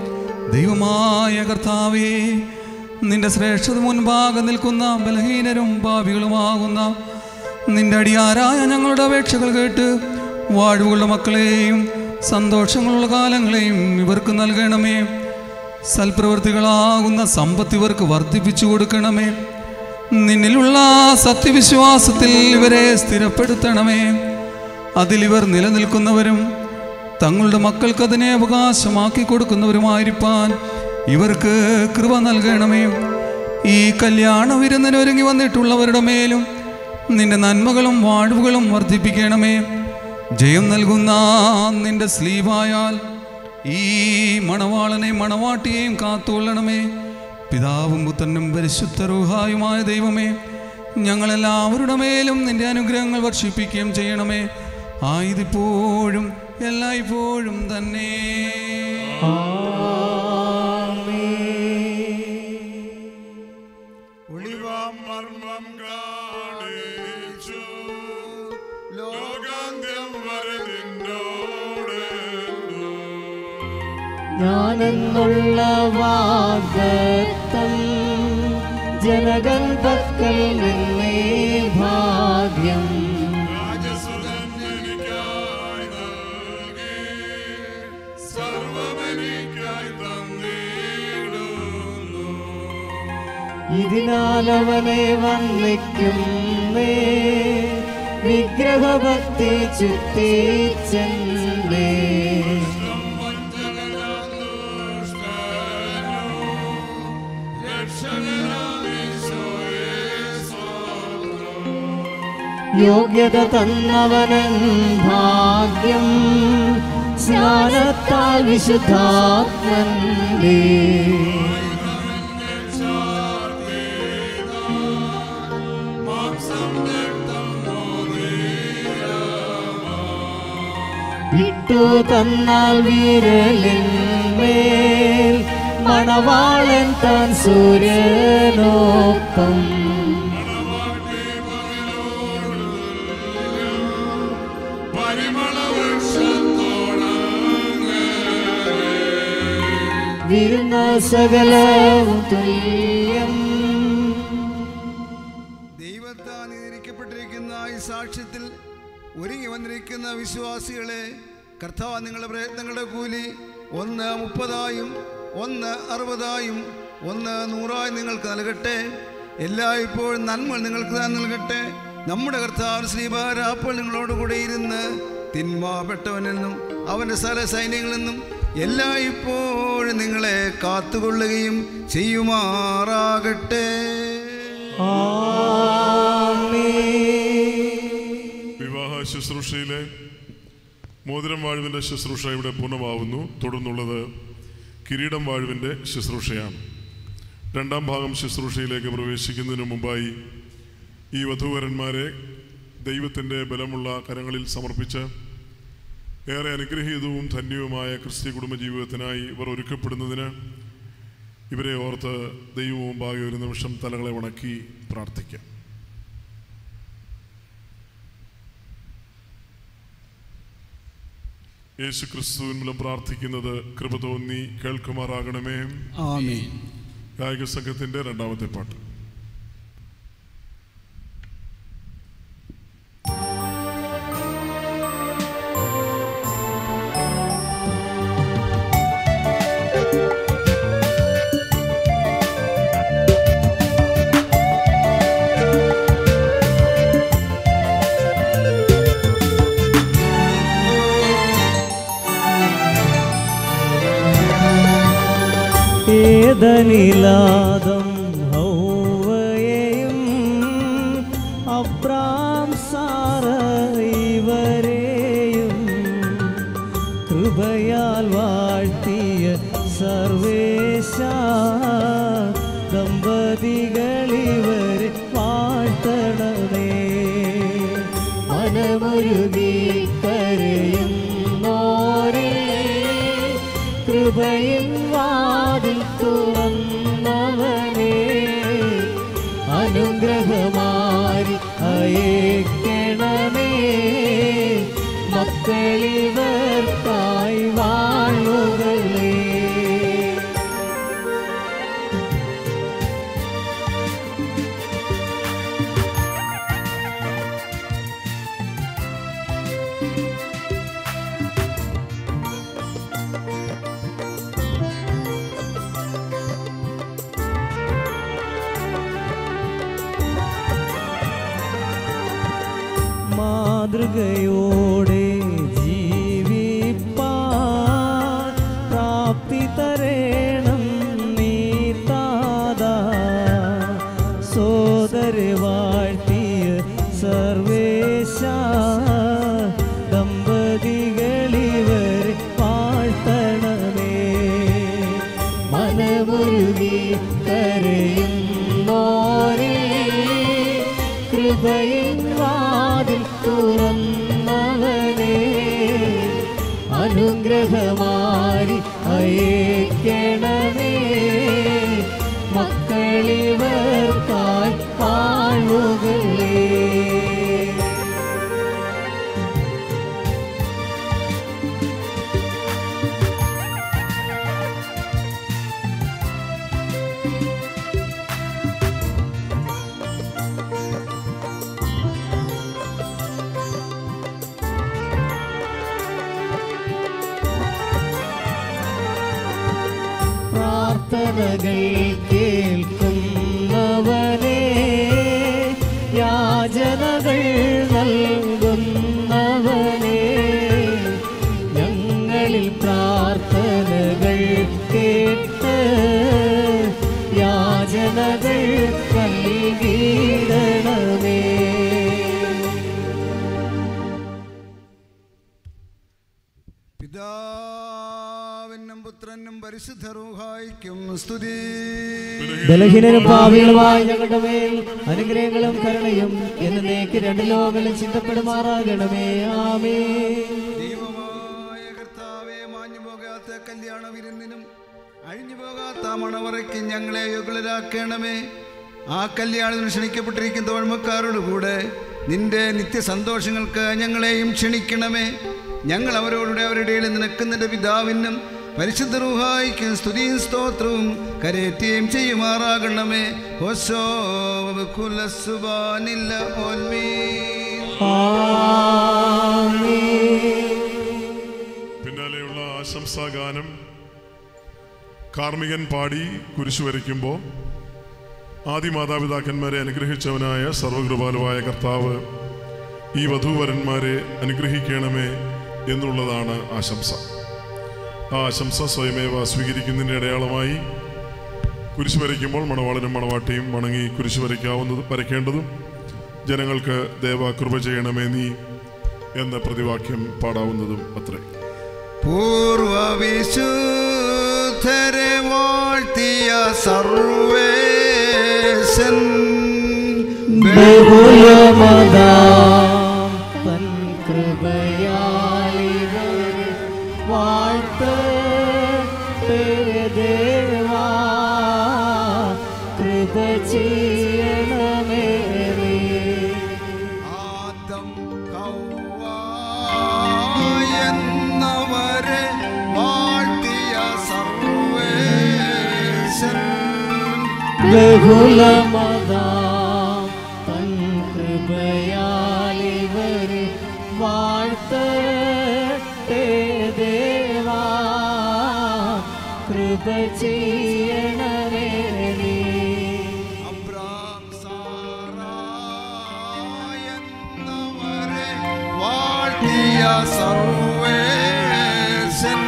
ദൈവമായ കർത്താവേ നിന്റെ ശ്രേഷ്ഠത മുൻപാകെ നിൽക്കുന്ന ബലഹീനരും പാപികളുമാകുന്ന നിന്റെ അടിയാരായ ഞങ്ങളുടെ അപേക്ഷകൾ കേട്ട് വാഴ്വുകളുടെ മക്കളെയും സന്തോഷങ്ങളുള്ള കാലങ്ങളെയും ഇവർക്ക് നൽകണമേ സൽപ്രവൃത്തികളാകുന്ന സമ്പത്ത് ഇവർക്ക് വർദ്ധിപ്പിച്ചു കൊടുക്കണമേ നിന്നിലുള്ള സത്യവിശ്വാസത്തിൽ ഇവരെ സ്ഥിരപ്പെടുത്തണമേ അതിലിവർ നിലനിൽക്കുന്നവരും തങ്ങളുടെ മക്കൾക്ക് അതിനെ അവകാശമാക്കി കൊടുക്കുന്നവരുമായിരിക്കാൻ ഇവർക്ക് കൃപ നൽകണമേ ഈ കല്യാണ വിരുന്നിനൊരുങ്ങി വന്നിട്ടുള്ളവരുടെ മേലും നിന്റെ നന്മകളും വാഴ്വുകളും വർദ്ധിപ്പിക്കണമേ ജയം നൽകുന്ന നിന്റെ സ്ലീവായാൽ ഈ മണവാളനെ മണവാട്ടിയെയും കാത്തുകൊള്ളണമേ പിതാവും പുത്രനും പരിശുദ്ധ റൂഹായുമായ ദൈവമേ ഞങ്ങളെല്ലാവരുടെ മേലും നിന്റെ അനുഗ്രഹങ്ങൾ വർഷിപ്പിക്കുകയും ചെയ്യണമേ ആയതിപ്പോഴും എല്ലായ്പ്പോഴും തന്നെ ഒളിവാം മർമ്മം കാണിച്ചു ലോകാന്ത്യം വരെ നിന്നോട് ഞാനെന്നുള്ള വാഗ്ദത്തം ജനകൻ പക്കൽ നിന്നേ ഭാഗ്യം രാജസുതൻ എനിക്കായി നൽകി സർവമെനിക്കായി തന്നിടുന്നു ഇതിനാൽ അവനെ വന്നിക്കുന്നേ വിഗ്രഹഭക്തി ചുറ്റിച്ചെന്നേ യോഗ്യത തന്നവനൻ ഭാഗ്യം സ്നാനത്താൽ വിശുദ്ധാത്മന്റെ ഇട്ടു തന്നാൽ വീരലിന്മേൽ മണവാളൻ താൻ സൂര്യനൊപ്പം വിരുന്ന സകലവും തുല്യം ദൈവത്താൽ നിയന്ത്രിക്കപ്പെട്ടിരിക്കുന്ന ഈ സാക്ഷ്യത്തിൽ ഒരുങ്ങി വന്നിരിക്കുന്ന വിശ്വാസികളെ കർത്താവ് നിങ്ങളുടെ പ്രയത്നങ്ങളുടെ കൂലി ഒന്ന് മുപ്പതായും ഒന്ന് അറുപതായും ഒന്ന് നൂറായും നിങ്ങൾക്ക് നൽകട്ടെ എല്ലായ്പ്പോഴും നന്മ നിങ്ങൾക്ക് താൻ നൽകട്ടെ നമ്മുടെ കർത്താവ് ശ്രീഭാരാപ്പോൾ നിങ്ങളോടുകൂടെ ഇരുന്ന് തിന്മാപ്പെട്ടവനിൽ നിന്നും അവൻ്റെ സ്ഥല സൈന്യങ്ങളിൽ നിന്നും എല്ലായ്പ്പോഴും നിങ്ങളെ കാത്തുകൊള്ളുകയും ചെയ്യുമാറാകട്ടെ വിവാഹ ശുശ്രൂഷയിലെ മോതിരം വാഴുവിൻ്റെ ശുശ്രൂഷ ഇവിടെ പൂർണ്ണമാവുന്നു തുടർന്നുള്ളത് കിരീടം വാഴുവിൻ്റെ ശുശ്രൂഷയാണ് രണ്ടാം ഭാഗം ശുശ്രൂഷയിലേക്ക് പ്രവേശിക്കുന്നതിന് മുമ്പായി ഈ വധൂവരന്മാരെ ദൈവത്തിൻ്റെ ബലമുള്ള കരങ്ങളിൽ സമർപ്പിച്ച് ഏറെ അനുഗ്രഹീതവും ധന്യവുമായ ക്രിസ്ത്യ കുടുംബജീവിതത്തിനായി ഇവർ ഒരുക്കപ്പെടുന്നതിന് ഇവരെ ഓർത്ത് ദൈവവും മുമ്പാകെ ഒരു നിമിഷം തലകളെ ഉണക്കി പ്രാർത്ഥിക്കാം യേശു ക്രിസ്തുവിൻ മൂലം പ്രാർത്ഥിക്കുന്നത് കൃപ തോന്നി കേൾക്കുമാറാകണമേ ആമേൻ ഗായക സംഘത്തിന്റെ രണ്ടാമത്തെ പാട്ട് ഏതനിലാദം ഹൗവയെയും അബ്രാം സാറ ഇവരെയും കൃപയാൽ വാഴ്ത്തിയ സർവേശ ദമ്പതികളിവരെ വാഴ്ത്തണമേ മനമുരുകി കരയുന്നോരേ കൃപയിൻ വാതിൽ തുറന്നവനേ അനുഗ്രഹമാരി അയക്കണമേ മക്കളിവർക്കായി വാഴുകളേ മാതൃകയോടെ ജീവിപ്പാൻ പ്രാപ്തി തരേണം നീ താതാ സോദരെ വാഴ്ത്തിയ സർവേശ ദമ്പതികളിവർ വാഴ്ത്തണമേ മനമുരുകി കരയുന്നോരേ കൃപയിൻ വാതിൽ തുറന്നവനേ അനുഗ്രഹമാരി അയക്കണമേ മക്കളിവർക്കായി പാഴുകളേ പ്രാർത്ഥനകൾ കേൾക്കുന്നവനേ യാചനകൾ നൽകുന്നവനേ ഞങ്ങളിൽ പ്രാർത്ഥനകൾ കേട്ട് യാചനകൾ നൽകിയിടണമേ പിതാവിനും പുത്രനും പരിശുദ്ധ റൂഹായിക്കും സ്തുതി ബലഹീനരും പാവികളുമായ ഞങ്ങളുടെ മേൽ അനുഗ്രഹങ്ങളും കരുണയും എന്നേക്ക് രണ്ട് ലോകങ്ങളും ചിന്തപ്പെടുമാറാകണമേ ആമേ ദൈവമായ കർത്താവെ മാഞ്ഞു പോകാത്ത കല്യാണ വിരുന്നിനും അഴിഞ്ഞു പോകാത്ത മണവറയ്ക്ക് ഞങ്ങളെ യോഗ്യരാക്കണമേ ആ കല്യാണത്തിന് ക്ഷണിക്കപ്പെട്ടിരിക്കുന്ന തോഴ്മക്കാരോട് കൂടെ നിന്റെ നിത്യസന്തോഷങ്ങൾക്ക് ഞങ്ങളെയും ക്ഷണിക്കണമേ ഞങ്ങൾ അവരോടുകൂടെ അവരുടെ ഇടയിൽ നിനക്ക് നിന്റെ പിതാവിനും പരിശുദ്ധ റൂഹായിക്കും സ്തുതിയും സ്തോത്രവും കരേറ്റുകയും ചെയ്യുമാറാകണമേ ഹോശോ കുലസുബാനില്ല ഓൽമീൻ പിന്നാലെയുള്ള ആശംസാ ഗാനം കാർമികൻ പാടി കുരിശു വരയ്ക്കുമ്പോൾ ആദ്യ മാതാപിതാക്കന്മാരെ അനുഗ്രഹിച്ചവനായ സർവകൃപാലുവായ കർത്താവ് ഈ വധൂവരന്മാരെ അനുഗ്രഹിക്കണമേ എന്നുള്ളതാണ് ആശംസ ആ ആശംസ സ്വയമേവ സ്വീകരിക്കുന്നതിൻ്റെ അടയാളമായി കുരിശു വരയ്ക്കുമ്പോൾ മണവാളനും മണവാട്ടിയും വണങ്ങി കുരിശു വരയ്ക്കാവുന്നത് വരയ്ക്കേണ്ടതും ജനങ്ങൾക്ക് ദേവ കൃപ ചെയ്യണമേ നീ എന്ന പ്രതിവാക്യം പാടാവുന്നതും അത്രേ പൂർവവിശുദ്ധരെ വാഴ്ത്തിയ സർവേശൻ ബഹുലമതാം തൻ കൃപയാലിവർ വാഴ്ത്തട്ടെ ദേവാ കൃപ ചെയ്യണമേ ആദം ഹൗവ എന്നവരെ വാഴ്ത്തിയ സർവേശൻ ബഹുലമതാം തൻ കൃപയാലിവർ വാഴ്ത്തട്ടെ ദേവാ കൃപ ചെയ്യണമേ നീ അബ്രാം സാറായെന്നവരെ വാഴ്ത്തിയ സർവേശൻ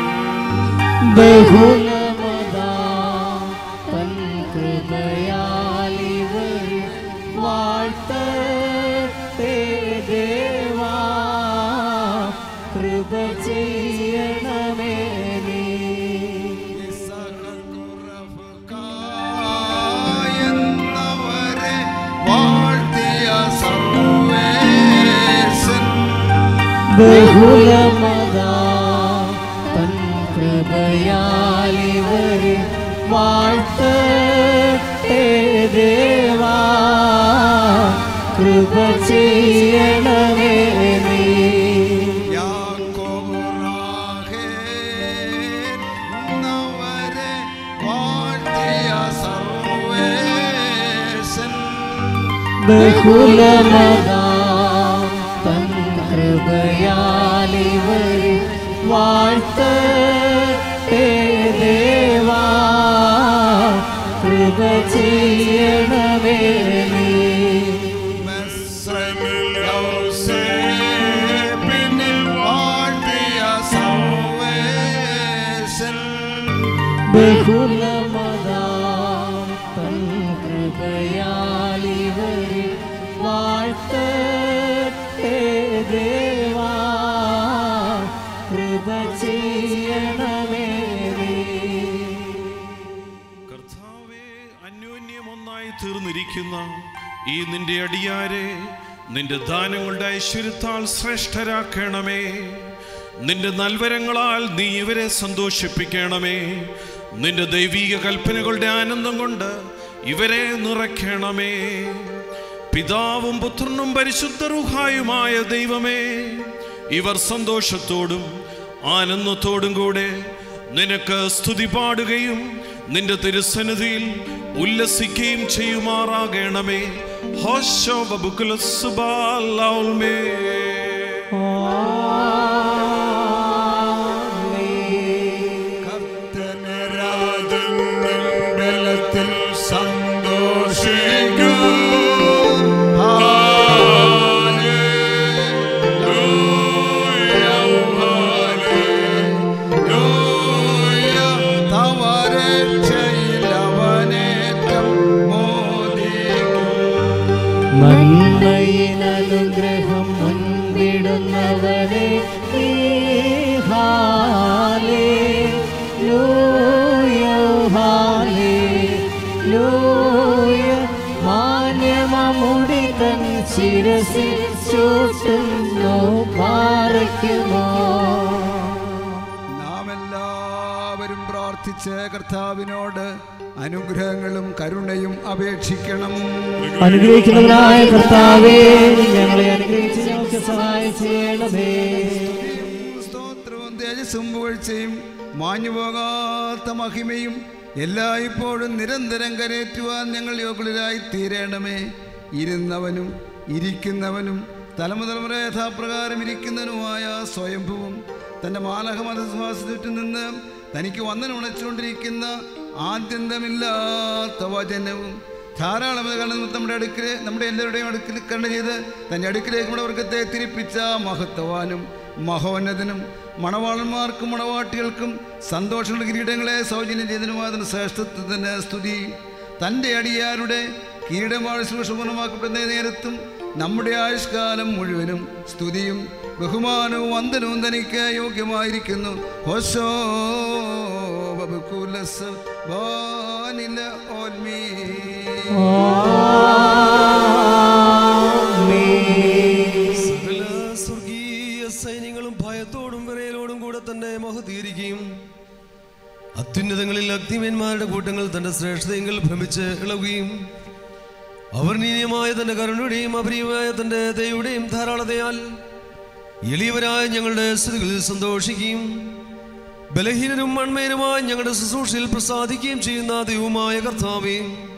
ബഹുലമതാം തൻ കൃപയാലിവർ വാഴ്ത്തട്ടെ ദേവാ കൃപ ചെയ്യണമേ നീ എന്നവരെ വാഴ്ത്തിയ സർവേശൻ ബഹുലമതാം തൻ കൃപയാലിവർ വാഴ്ത്തട്ടെ ദേവാ കൃപ ചെയ്യണമേ നീ എന്നവരെ വാഴ്ത്തിയ സർവേശൻ ബഹുലമതാം തൻ കൃപയാലിവർ വാഴ്ത്തട്ടെ ദേവാ കൃപ ചെയ്യണമേ നീ പിന്നെ വാഴ്ത്തിയ സർവേശൻ ബഹുലമതാം തൻ കൃപയാലിവർ വാഴ്ത്തട്ടെ ദേവാ കൃപ ചെയ്യണമേ നീ കർത്താവേ അന്യോന്യം ഒന്നായി തീർന്നിരിക്കുന്ന ഈ നിന്റെ അടിയാരെ നിന്റെ ദാനങ്ങളുടെ ഐശ്വര്യത്താൽ ശ്രേഷ്ഠരാക്കണമേ നിന്റെ നൽവരങ്ങളാൽ നീ ഇവരെ സന്തോഷിപ്പിക്കണമേ നിന്റെ ദൈവീക കൽപ്പനകളുടെ ആനന്ദം കൊണ്ട് ഇവരെ നിറയ്ക്കണമേ പിതാവും പുത്രനും പരിശുദ്ധ റുഹായുമായ ദൈവമേ ഇവർ സന്തോഷത്തോടും ആനന്ദത്തോടും കൂടെ നിനക്ക് സ്തുതി പാടുകയും നിന്റെ തിരുസന്നിധിയിൽ ഉല്ലസിക്കുകയും ചെയ്യുമാറാകണമേ ഹോശോ ബബുക്കുല സുബാലൗൽമേ ബലത്തിൽ സന്തോഷിക്കൂ നന്മയിനനുഗ്രഹം മുൻപിടുന്നവനെ നീ ഹാലേ ലൂയ ഹാലേ ലൂയ മാന്യമമുടി തൻ ശിരസിൽ ചൂട്ടുന്നു പാറയ്ക്കുമോ നാം എല്ലാവരും പ്രാർത്ഥിച്ച് കർത്താവിനോട് അനുഗ്രഹങ്ങളും കരുണയും അപേക്ഷിക്കണം അനുഗ്രഹിക്കുന്നവനായ കർത്താവേ നീ ഞങ്ങളെ അനുഗ്രഹിച്ച് ഞങ്ങൾക്ക് സഹായം ചെയ്യണമേ സ്തോത്രവും തേജസ്സും പുകഴ്ചയും മാഞ്ഞുപോകാത്ത മഹിമയും എല്ലായ്പ്പോഴും നിരന്തരം കരേറ്റുവാൻ ഞങ്ങൾ യോഗ്യരായി തീരണമേ ഇരുന്നവനും ഇരിക്കുന്നവനും തലമുതലമുറ യഥാപ്രകാരം ഇരിക്കുന്നവനുമായ സ്വയംഭുവും തൻ്റെ മാലഹമതശ്വാസ ചുറ്റും നിന്ന് തനിക്ക് വന്ദനം ഉണച്ചുകൊണ്ടിരിക്കുന്ന ആദ്യന്തമില്ലാത്ത വചനവും ധാരാളം കാരണം നമ്മുടെ അടുക്കൽ നമ്മുടെ എല്ലാവരുടെയും അടുക്കൽ കണ്ണു ചെയ്ത് തൻ്റെ അടുക്കിലേക്ക് നമ്മുടെ വർഗത്തെ തിരിപ്പിച്ച മഹത്വവാനും മഹോന്നതനും മണവാളന്മാർക്കും മണവാട്ടികൾക്കും സന്തോഷങ്ങളുടെ കിരീടങ്ങളെ സൗജന്യം ചെയ്തതിനുമാതിന് ശ്രേഷ്ഠത്വത്തിന് സ്തുതി തൻ്റെ അടിയാരുടെ കിരീടമാവശ്യം പൂർണ്ണമാക്കപ്പെടുന്ന നേരത്തും നമ്മുടെ ആയുഷ്കാലം മുഴുവനും സ്തുതിയും ബഹുമാനവും വന്ദനവും തനിക്ക് യോഗ്യമായിരിക്കുന്നു ഹോശോ ബബുക്കുലസ് വാനില ഓൽമീ സകല സ്വർഗീയ സൈന്യങ്ങളും ഭയത്തോടും വിറയലോടും കൂടെ തന്നെ മഹതീരിക്കുകയും അത്യുന്നതങ്ങളിൽ അഗ്നിമന്മാരുടെ കൂട്ടങ്ങൾ തന്റെ ശ്രേഷ്ഠതയെങ്കിൽ ഭ്രമിച്ച് ഇളവുകയും അവർണീയമായ തന്റെ കരുണയുടെയും അപരീയമായ തന്റെ ദയയുടെയും ധാരാളതയാൽ എളിയവരായ ഞങ്ങളുടെ സ്ഥിതികളിൽ സന്തോഷിക്കുകയും ബലഹീനരും മൺമേനുമായ ഞങ്ങളുടെ ശുശ്രൂഷയിൽ പ്രസാദിക്കുകയും ചെയ്യുന്ന ദൈവമായ കർത്താവേ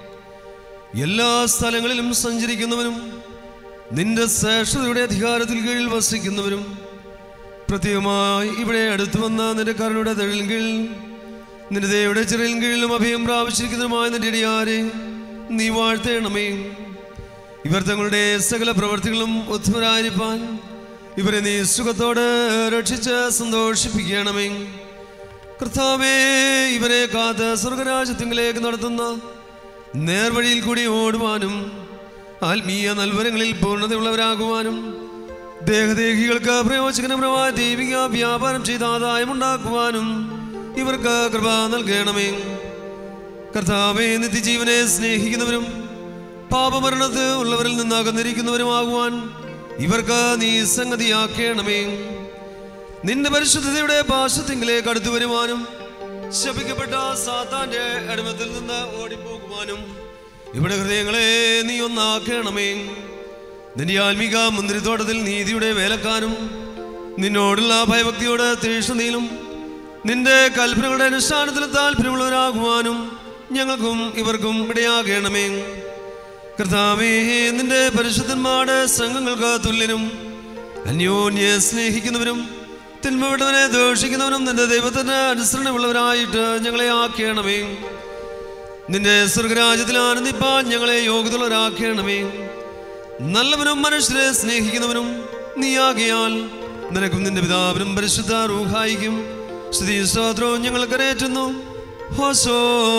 എല്ലാ സ്ഥലങ്ങളിലും സഞ്ചരിക്കുന്നവനും നിന്റെ ശ്രേഷ്ഠതയുടെ അധികാരത്തിൽ കീഴിൽ വസിക്കുന്നവരും പ്രത്യേകമായി ഇവിടെ അടുത്തു വന്ന നിന്റെ കരുണയുടെ തഴിൽ കീഴിൽ നിന്റെ ദൈവയുടെ ചെറിയ കീഴിലും അഭയം പ്രാപിച്ചിരിക്കുന്നതുമായ നിന്റെ ഇടിയാരെ നീ വാഴ്ത്തേണമേ ഇവർ തങ്ങളുടെ സകല പ്രവർത്തികളും ഉത്തമരായിരിക്കാൻ ഇവരെ നീ സുഖത്തോടെ രക്ഷിച്ച് സന്തോഷിപ്പിക്കണമേ കർത്താവേ ഇവരെ കാത്ത് സ്വർഗരാജ്യത്തിലേക്ക് നടത്തുന്ന നേർവഴിയിൽ കൂടി ഓടുവാനും ആത്മീയ നൽവരങ്ങളിൽ പൂർണ്ണതയുള്ളവരാകുവാനും ദേഹദേഹികൾക്ക് പ്രയോജനപരമായ ദൈവിക വ്യാപാരം ചെയ്ത ആദായം ഉണ്ടാക്കുവാനും ഇവർക്ക് കൃപ നൽകണമേ കർത്താവെ നിത്യജീവനെ സ്നേഹിക്കുന്നവരും പാപമരണത്ത് ഉള്ളവരിൽ നിന്ന് അകന്നിരിക്കുന്നവരുമാകുവാൻ ഇവർക്ക് നീ സംഗതിയാക്കണമേ നിന്റെ പരിശുദ്ധതയുടെ പാശത്തിങ്കിലേക്ക് അടുത്തു വരുവാനും ശപിക്കപ്പെട്ട സാത്താന്റെ അടിമത്തിൽ നിന്ന് ഓടിപ്പോകുവാനും ഇവിടെ ഹൃദയങ്ങളെ നീ ഒന്നാക്കണമേ നിന്റെ ആത്മിക മുന്തിരിത്തോട്ടത്തിൽ നീതിയുടെ വേലക്കാരും നിന്നോടുള്ള ഭയഭക്തിയോട് തീഷ്ണതയിലും നിന്റെ കൽപ്പനകളുടെ അനുഷ്ഠാനത്തിൽ താല്പര്യമുള്ളവരാകുവാനും ഞങ്ങൾക്കും ഇവർക്കും ഇടയാകണമേ കർത്താവേ നിന്റെ പരിശുദ്ധന്മാരുടെ സംഘങ്ങൾക്ക് തുല്യനും അന്യോന്യെ സ്നേഹിക്കുന്നവരും തിന്മവിടവനെ ദോഷിക്കുന്നവനും നിന്റെ ദൈവത്തിന് അനുസരണമുള്ളവരായിട്ട് ഞങ്ങളെ ആക്കണമേ നിന്റെ സ്വർഗരാജ്യത്തിൽ ആനന്ദിപ്പാൻ ഞങ്ങളെ യോഗ്യതയുള്ളവരാക്കണമേ നല്ലവനും മനുഷ്യരെ സ്നേഹിക്കുന്നവനും നീയാകിയാൽ നിനക്കും നിന്റെ പിതാവിനും പരിശുദ്ധ റൂഹായിക്കും സ്തുതി സ്തോത്രവും ഞങ്ങൾ കരയേറ്റുന്നു ഹോസോ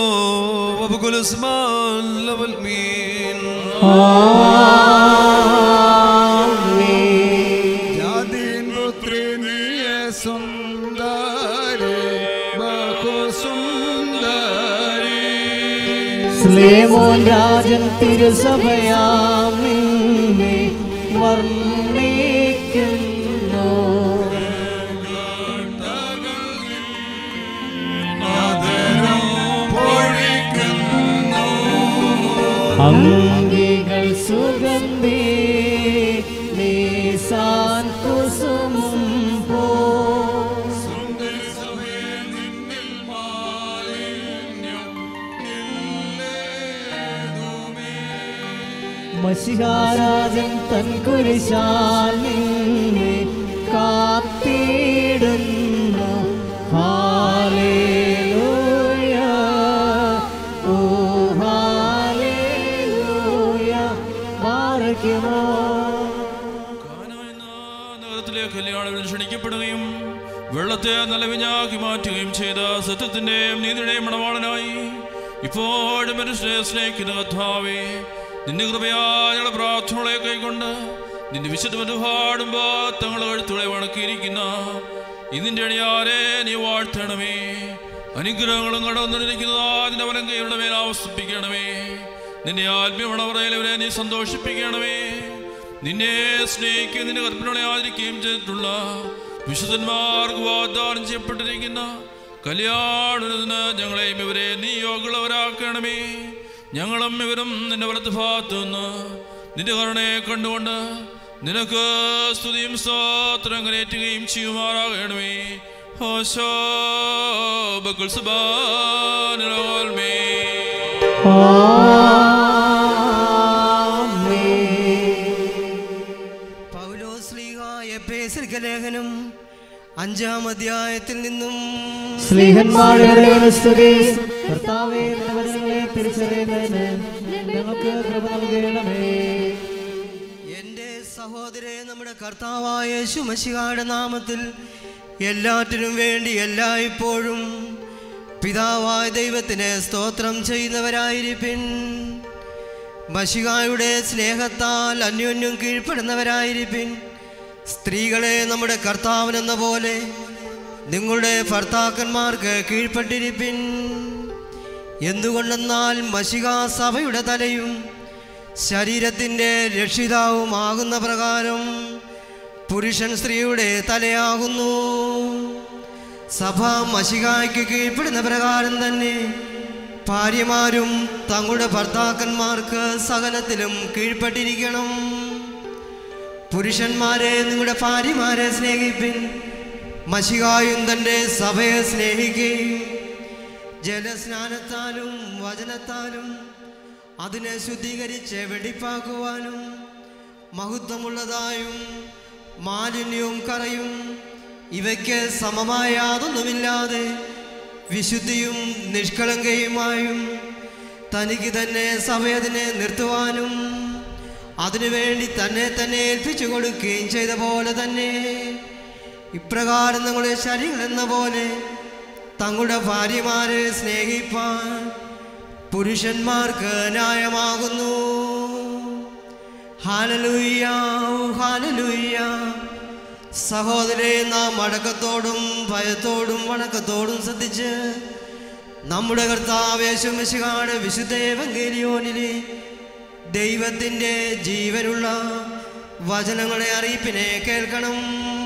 വബുകുലസ്മാൻ ലവൽ മീൻ ജാതീൻ പുത്രി നീയെ സുന്ദരി ബഹുസുന്ദരി സ്ലേമോൻ രാജൻ തിരുസഭയാം നിന്നെ വർണ്ണിക്കുന്നു അംഗികൾ സുഗന്ധി നീസാൻ കുസുമും പോ മഷിഹാരാജൻ തൻ കുരിശാൽ നിന്നെ കാത്തിടുന്നു ഹാലേലൂയ ഓ ഹാലേലൂയ ബാറയ്ക്കുമോ നഗരത്തിലെ കല്യാണങ്ങൾ ക്ഷണിക്കപ്പെടുകയും വെള്ളത്തെ നല്ല വിഞ്ഞാക്കി മാറ്റുകയും ചെയ്ത സത്യത്തിന്റെയും നീതിയുടെയും മണവാളനായി ഇപ്പോഴും മനുഷ്യരെ സ്നേഹിക്കുന്ന കഥാവേ നിന്റെ കൃപയായ പ്രാർത്ഥനകളെ കൈക്കൊണ്ട് നിന്റെ വിശുദ്ധ പാടുമ്പോ തങ്ങളെ കഴുത്തുകളെ വണക്കിയിരിക്കുന്ന ഇതിന്റെ അടിയാരെ നീ വാഴ്ത്തണമേ അനുഗ്രഹങ്ങളും കടന്നിരിക്കുന്നതാ നിന്റെ വലം കൈയുടെ മേൽ ആവസിപ്പിക്കണമേ നിന്റെ ആത്മീയമണവറയിലവരെ നീ സന്തോഷിപ്പിക്കണമേ നിന്നെ സ്നേഹിക്കുകയും നിന്റെ കൽപ്പനകളെ ആദരിക്കുകയും ചെയ്തിട്ടുള്ള വിശുദ്ധന്മാർക്ക് വാഗ്ദാനം ചെയ്യപ്പെട്ടിരിക്കുന്ന കല്യാണത്തിന് ഞങ്ങളെയും ഇവരെ നീ യോഗമുള്ളവരാക്കണമേ ഞങ്ങളും ഇവരും നിന്റെ വലത്ത് ഭാഗത്തു നിന്ന് നിന്റെ കരുണയെ കണ്ടുകൊണ്ട് നിനക്ക് സ്തുതിയും സ്തോത്രം കരേറ്റുകയും ചെയ്യുമാറാകണമേ ഹോശോ ബക്കുൽ സുബാനോൽമേ പൗലോസ്ലീഹായ പേസരിക്ക ലേഖനം അഞ്ചാം അധ്യായത്തിൽ നിന്നും സ്നേഹന്മാരുടെ സ്തുതി കർത്താവേ നിന്റെ വചനങ്ങളെ തിരിച്ചറിയുന്നതിന് ഞങ്ങൾക്ക് കൃപ നൽകണമേ എൻ്റെ സഹോദരെ നമ്മുടെ കർത്താവായ ശുമശികായുടെ നാമത്തിൽ എല്ലാറ്റിനും വേണ്ടി എല്ലായ്പ്പോഴും പിതാവായ ദൈവത്തിന് സ്തോത്രം ചെയ്യുന്നവരായിരിപ്പിൻ മഷികായുടെ സ്നേഹത്താൽ അന്യോന്യം കീഴ്പ്പെടുന്നവരായിരിപ്പിൻ സ്ത്രീകളെ നമ്മുടെ കർത്താവിനെന്ന പോലെ നിങ്ങളുടെ ഭർത്താക്കന്മാർക്ക് കീഴ്പ്പെട്ടിരിപ്പിൻ എന്തുകൊണ്ടെന്നാൽ മഷിക സഭയുടെ തലയും ശരീരത്തിൻ്റെ രക്ഷിതാവുമാകുന്ന പ്രകാരം പുരുഷൻ സ്ത്രീയുടെ തലയാകുന്നു സഭ മഷികായ്ക്ക് കീഴ്പ്പെടുന്ന പ്രകാരം തന്നെ ഭാര്യമാരും തങ്ങളുടെ ഭർത്താക്കന്മാർക്ക് സകലത്തിലും കീഴ്പ്പെട്ടിരിക്കണം പുരുഷന്മാരെ നിങ്ങളുടെ ഭാര്യമാരെ സ്നേഹിപ്പിൻ മഷികായും തൻ്റെ സഭയെ സ്നേഹിക്കുകയും ജലസ്നാനത്താലും വചനത്താലും അതിനെ ശുദ്ധീകരിച്ച് വെടിപ്പാക്കുവാനും മഹത്വമുള്ളതായും മാലിന്യവും കറയും ഇവയ്ക്ക് സമമായ യാതൊന്നുമില്ലാതെ വിശുദ്ധിയും നിഷ്കളങ്കയുമായും തനിക്ക് തന്നെ സഭയതിനെ നിർത്തുവാനും അതിനുവേണ്ടി തന്നെ തന്നെ ഏൽപ്പിച്ചു കൊടുക്കുകയും ചെയ്ത പോലെ തന്നെ ഇപ്രകാരം നിങ്ങളുടെ ശരീരം എന്ന പോലെ തങ്ങളുടെ ഭാര്യമാരെ സ്നേഹിപ്പാൻ പുരുഷന്മാർക്ക് ന്യായമാകുന്നു ഹാലലുയ്യ ഹാലലുയ്യ സഹോദരെ നാം അടക്കത്തോടും ഭയത്തോടും വണക്കത്തോടും ശ്രദ്ധിച്ച് നമ്മുടെ കർത്താവേശുമിശികാട് വിശുദ്ധ ഏവങ്കേലിയോനിലെ ദൈവത്തിൻ്റെ ജീവനുള്ള വചനങ്ങളെ അറിയിപ്പിനെ കേൾക്കണം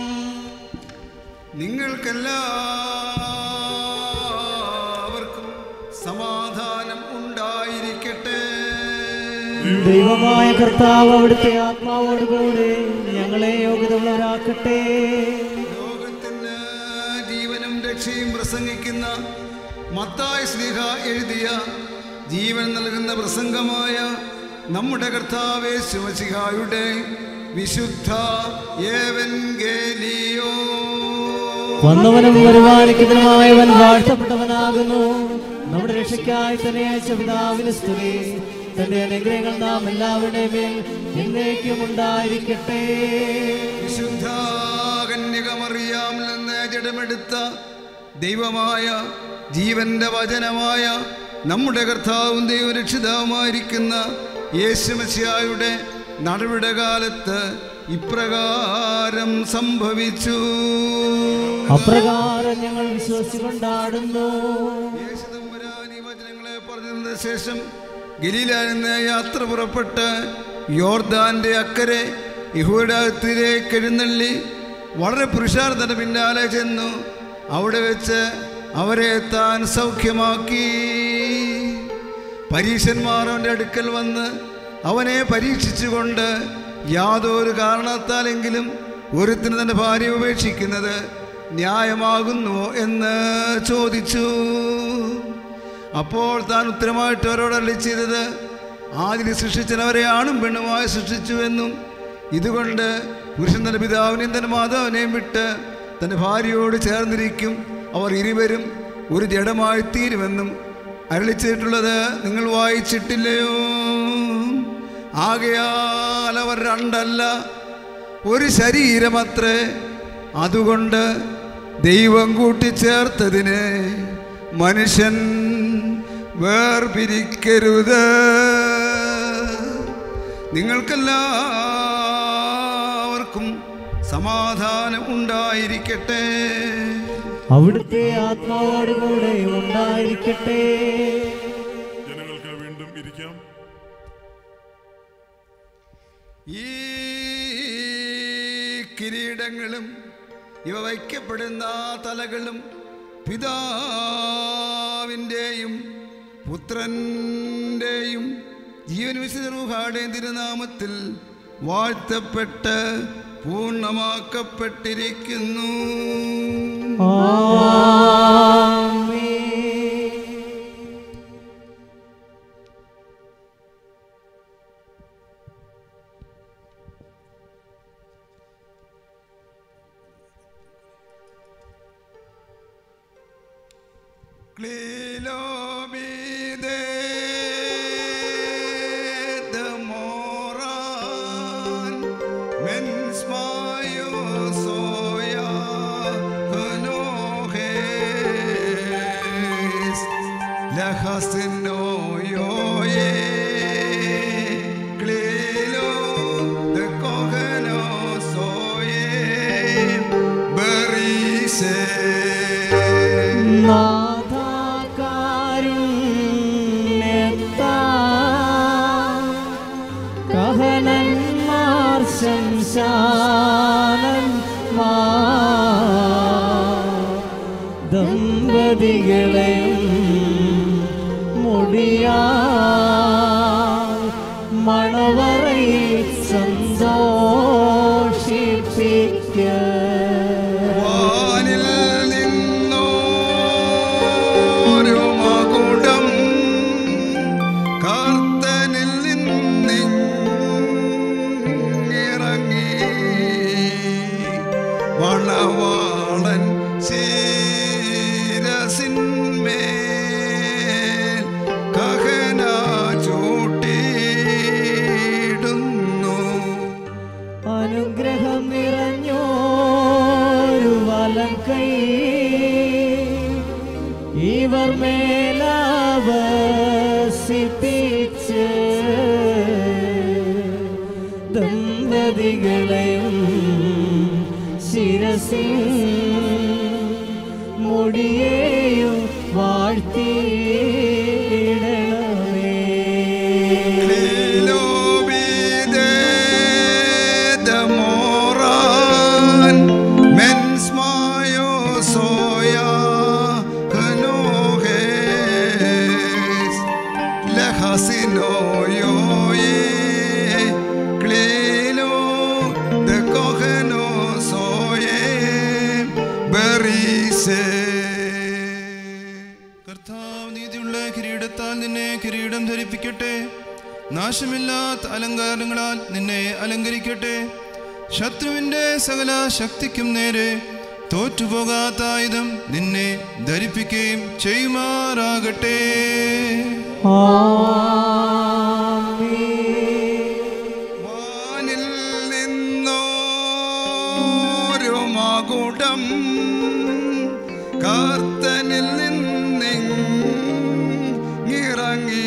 നിങ്ങൾക്കെല്ലാവർക്കും സമാധാനം ഉണ്ടായിരിക്കട്ടെ ദൈവമായ കർത്താവ് അവിടുത്തെ ആത്മാവോടുകൂടെ ഞങ്ങളെ യോഗ്യതയുള്ളവരാക്കട്ടെ ലോകത്തിന് ജീവനും രക്ഷയും പ്രസംഗിക്കുന്ന മത്തായ സ്നേഹ എഴുതിയ ജീവൻ നൽകുന്ന പ്രസംഗമായ നമ്മുടെ കർത്താവേ ശിവശിഹായുടെ വിശുദ്ധ ഏവൻഗേലിയോ വന്നവനും വരുവാനിക്കുന്നതുമായവൻ വാഴ്ത്തപ്പെട്ടവനാകുന്നു നമ്മുടെ രക്ഷയ്ക്കായി തന്നെ അയച്ച പിതാവിന് സ്തുതി തന്റെ അനുഗ്രഹങ്ങൾ നാം എല്ലാവരുടെയും മേൽ എന്നേക്കും ഉണ്ടായിരിക്കട്ടെ വിശുദ്ധ കന്യകമറിയാമിൽ നിന്ന് ജഡമെടുത്ത ദൈവമായ ജീവന്റെ വചനമായ നമ്മുടെ കർത്താവും ദൈവരക്ഷിതാവുമായിരിക്കുന്ന യേശുമശിയായുടെ നടപടിയുടെ കാലത്ത് ഇപ്രകാരം സംഭവിച്ചു അപ്രകാരം ഞങ്ങൾ വിശ്വസിച്ചുകൊണ്ടാടുന്നു വചനങ്ങളെ പറഞ്ഞതിന് ശേഷം ഗലീലായിൽ നിന്ന് യാത്ര പുറപ്പെട്ട് യോർദാന്റെ അക്കരെ യഹൂയുടെ അകത്തിലേക്ക് എഴുന്നള്ളി വളരെ പുരുഷാർത്ഥത്തിന് പിന്നാലെ ചെന്നു അവിടെ വെച്ച് അവരെ താൻ സൗഖ്യമാക്കി പരീശന്മാർ അവൻ്റെ അടുക്കൽ വന്ന് അവനെ പരീക്ഷിച്ചുകൊണ്ട് യാതൊരു കാരണത്താലെങ്കിലും ഒരുത്തിന് തൻ്റെ ഭാര്യ ഉപേക്ഷിക്കുന്നത് ന്യായമാകുന്നുവോ എന്ന് ചോദിച്ചു അപ്പോൾ താൻ ഉത്തരമായിട്ട് അവരോട് അള്ളി ചെയ്തത് ആദ്യം സൃഷ്ടിച്ചവരെ ആണും പെണ്ണുമായി സൃഷ്ടിച്ചു എന്നും ഇതുകൊണ്ട് പുരുഷൻ തൻ്റെ പിതാവിനെയും തൻ്റെ മാതാവിനെയും വിട്ട് തൻ്റെ ഭാര്യയോട് ചേർന്നിരിക്കും അവർ ഇരുവരും ഒരു ജഡമായി തീരുമെന്നും അരളിച്ചിട്ടുള്ളത് നിങ്ങൾ വായിച്ചിട്ടില്ലയോ ആകയാൽ അവർ രണ്ടല്ല ഒരു ശരീരമത്രേ അതുകൊണ്ട് ദൈവം കൂട്ടിച്ചേർത്തതിനെ മനുഷ്യൻ വേർപിരിക്കരുത് നിങ്ങൾക്കെല്ലാവർക്കും സമാധാനം ഉണ്ടായിരിക്കട്ടെ അവിടുത്തെ ആത്മാവോടുകൂടെ ഉണ്ടായിരിക്കട്ടെ ജനങ്ങൾക്ക് വീണ്ടും ഇരിക്കാം ഈ കിരീടങ്ങളും ഇവ വയ്ക്കപ്പെടുന്ന തലകളും പിതാവിൻ്റെയും പുത്രൻ്റെയും ജീവൻ വിശുദ്ധ തിരുനാമത്തിൽ വാഴ്ത്തപ്പെട്ട് പൂർണ്ണമാക്കപ്പെട്ടിരിക്കുന്നു Clelobide de moran mens mayo soya conojes la haseno yoye Clelo de cogeno soye ദമ്പതികളെയും മുടിയാ മണവറയിൽ സന്തോഷിപ്പിക്ക വാനിൽ നിന്നോരു മകുടം കർത്തനിൽ നിന്നിറങ്ങി വളവാളൻ ശീരസിന്മേൽ കഹന ചൂട്ടിയിടുന്നു അനുഗ്രഹം നിറഞ്ഞോരു വലം കൈ ഇവർ മേലാവസിപ്പിച്ച് ദമ്പതികളെയും ശിരസിൽ മുടിയേയും വാഴ്ത്തിയിടണമേ Moran, mens mayo soya kanoges, lehasino yoye, klilo de cogeno soye, berise. കർത്താവ് നീതിയുള്ള കിരീടത്താൽ നിന്നെ കിരീടം ധരിപ്പിക്കട്ടെ നാശമില്ലാത്ത അലങ്കാരങ്ങളാൽ നിന്നെ അലങ്കരിക്കട്ടെ ശത്രുവിന്റെ സകല ശക്തിക്കും നേരെ തോറ്റുപോകാത്ത ആയുധം നിന്നെ ധരിപ്പിക്കുകയും ചെയ്യുമാറാകട്ടെ വാനിൽ നിന്നോരു മകുടം കർത്തനിൽ നിന്നിറങ്ങി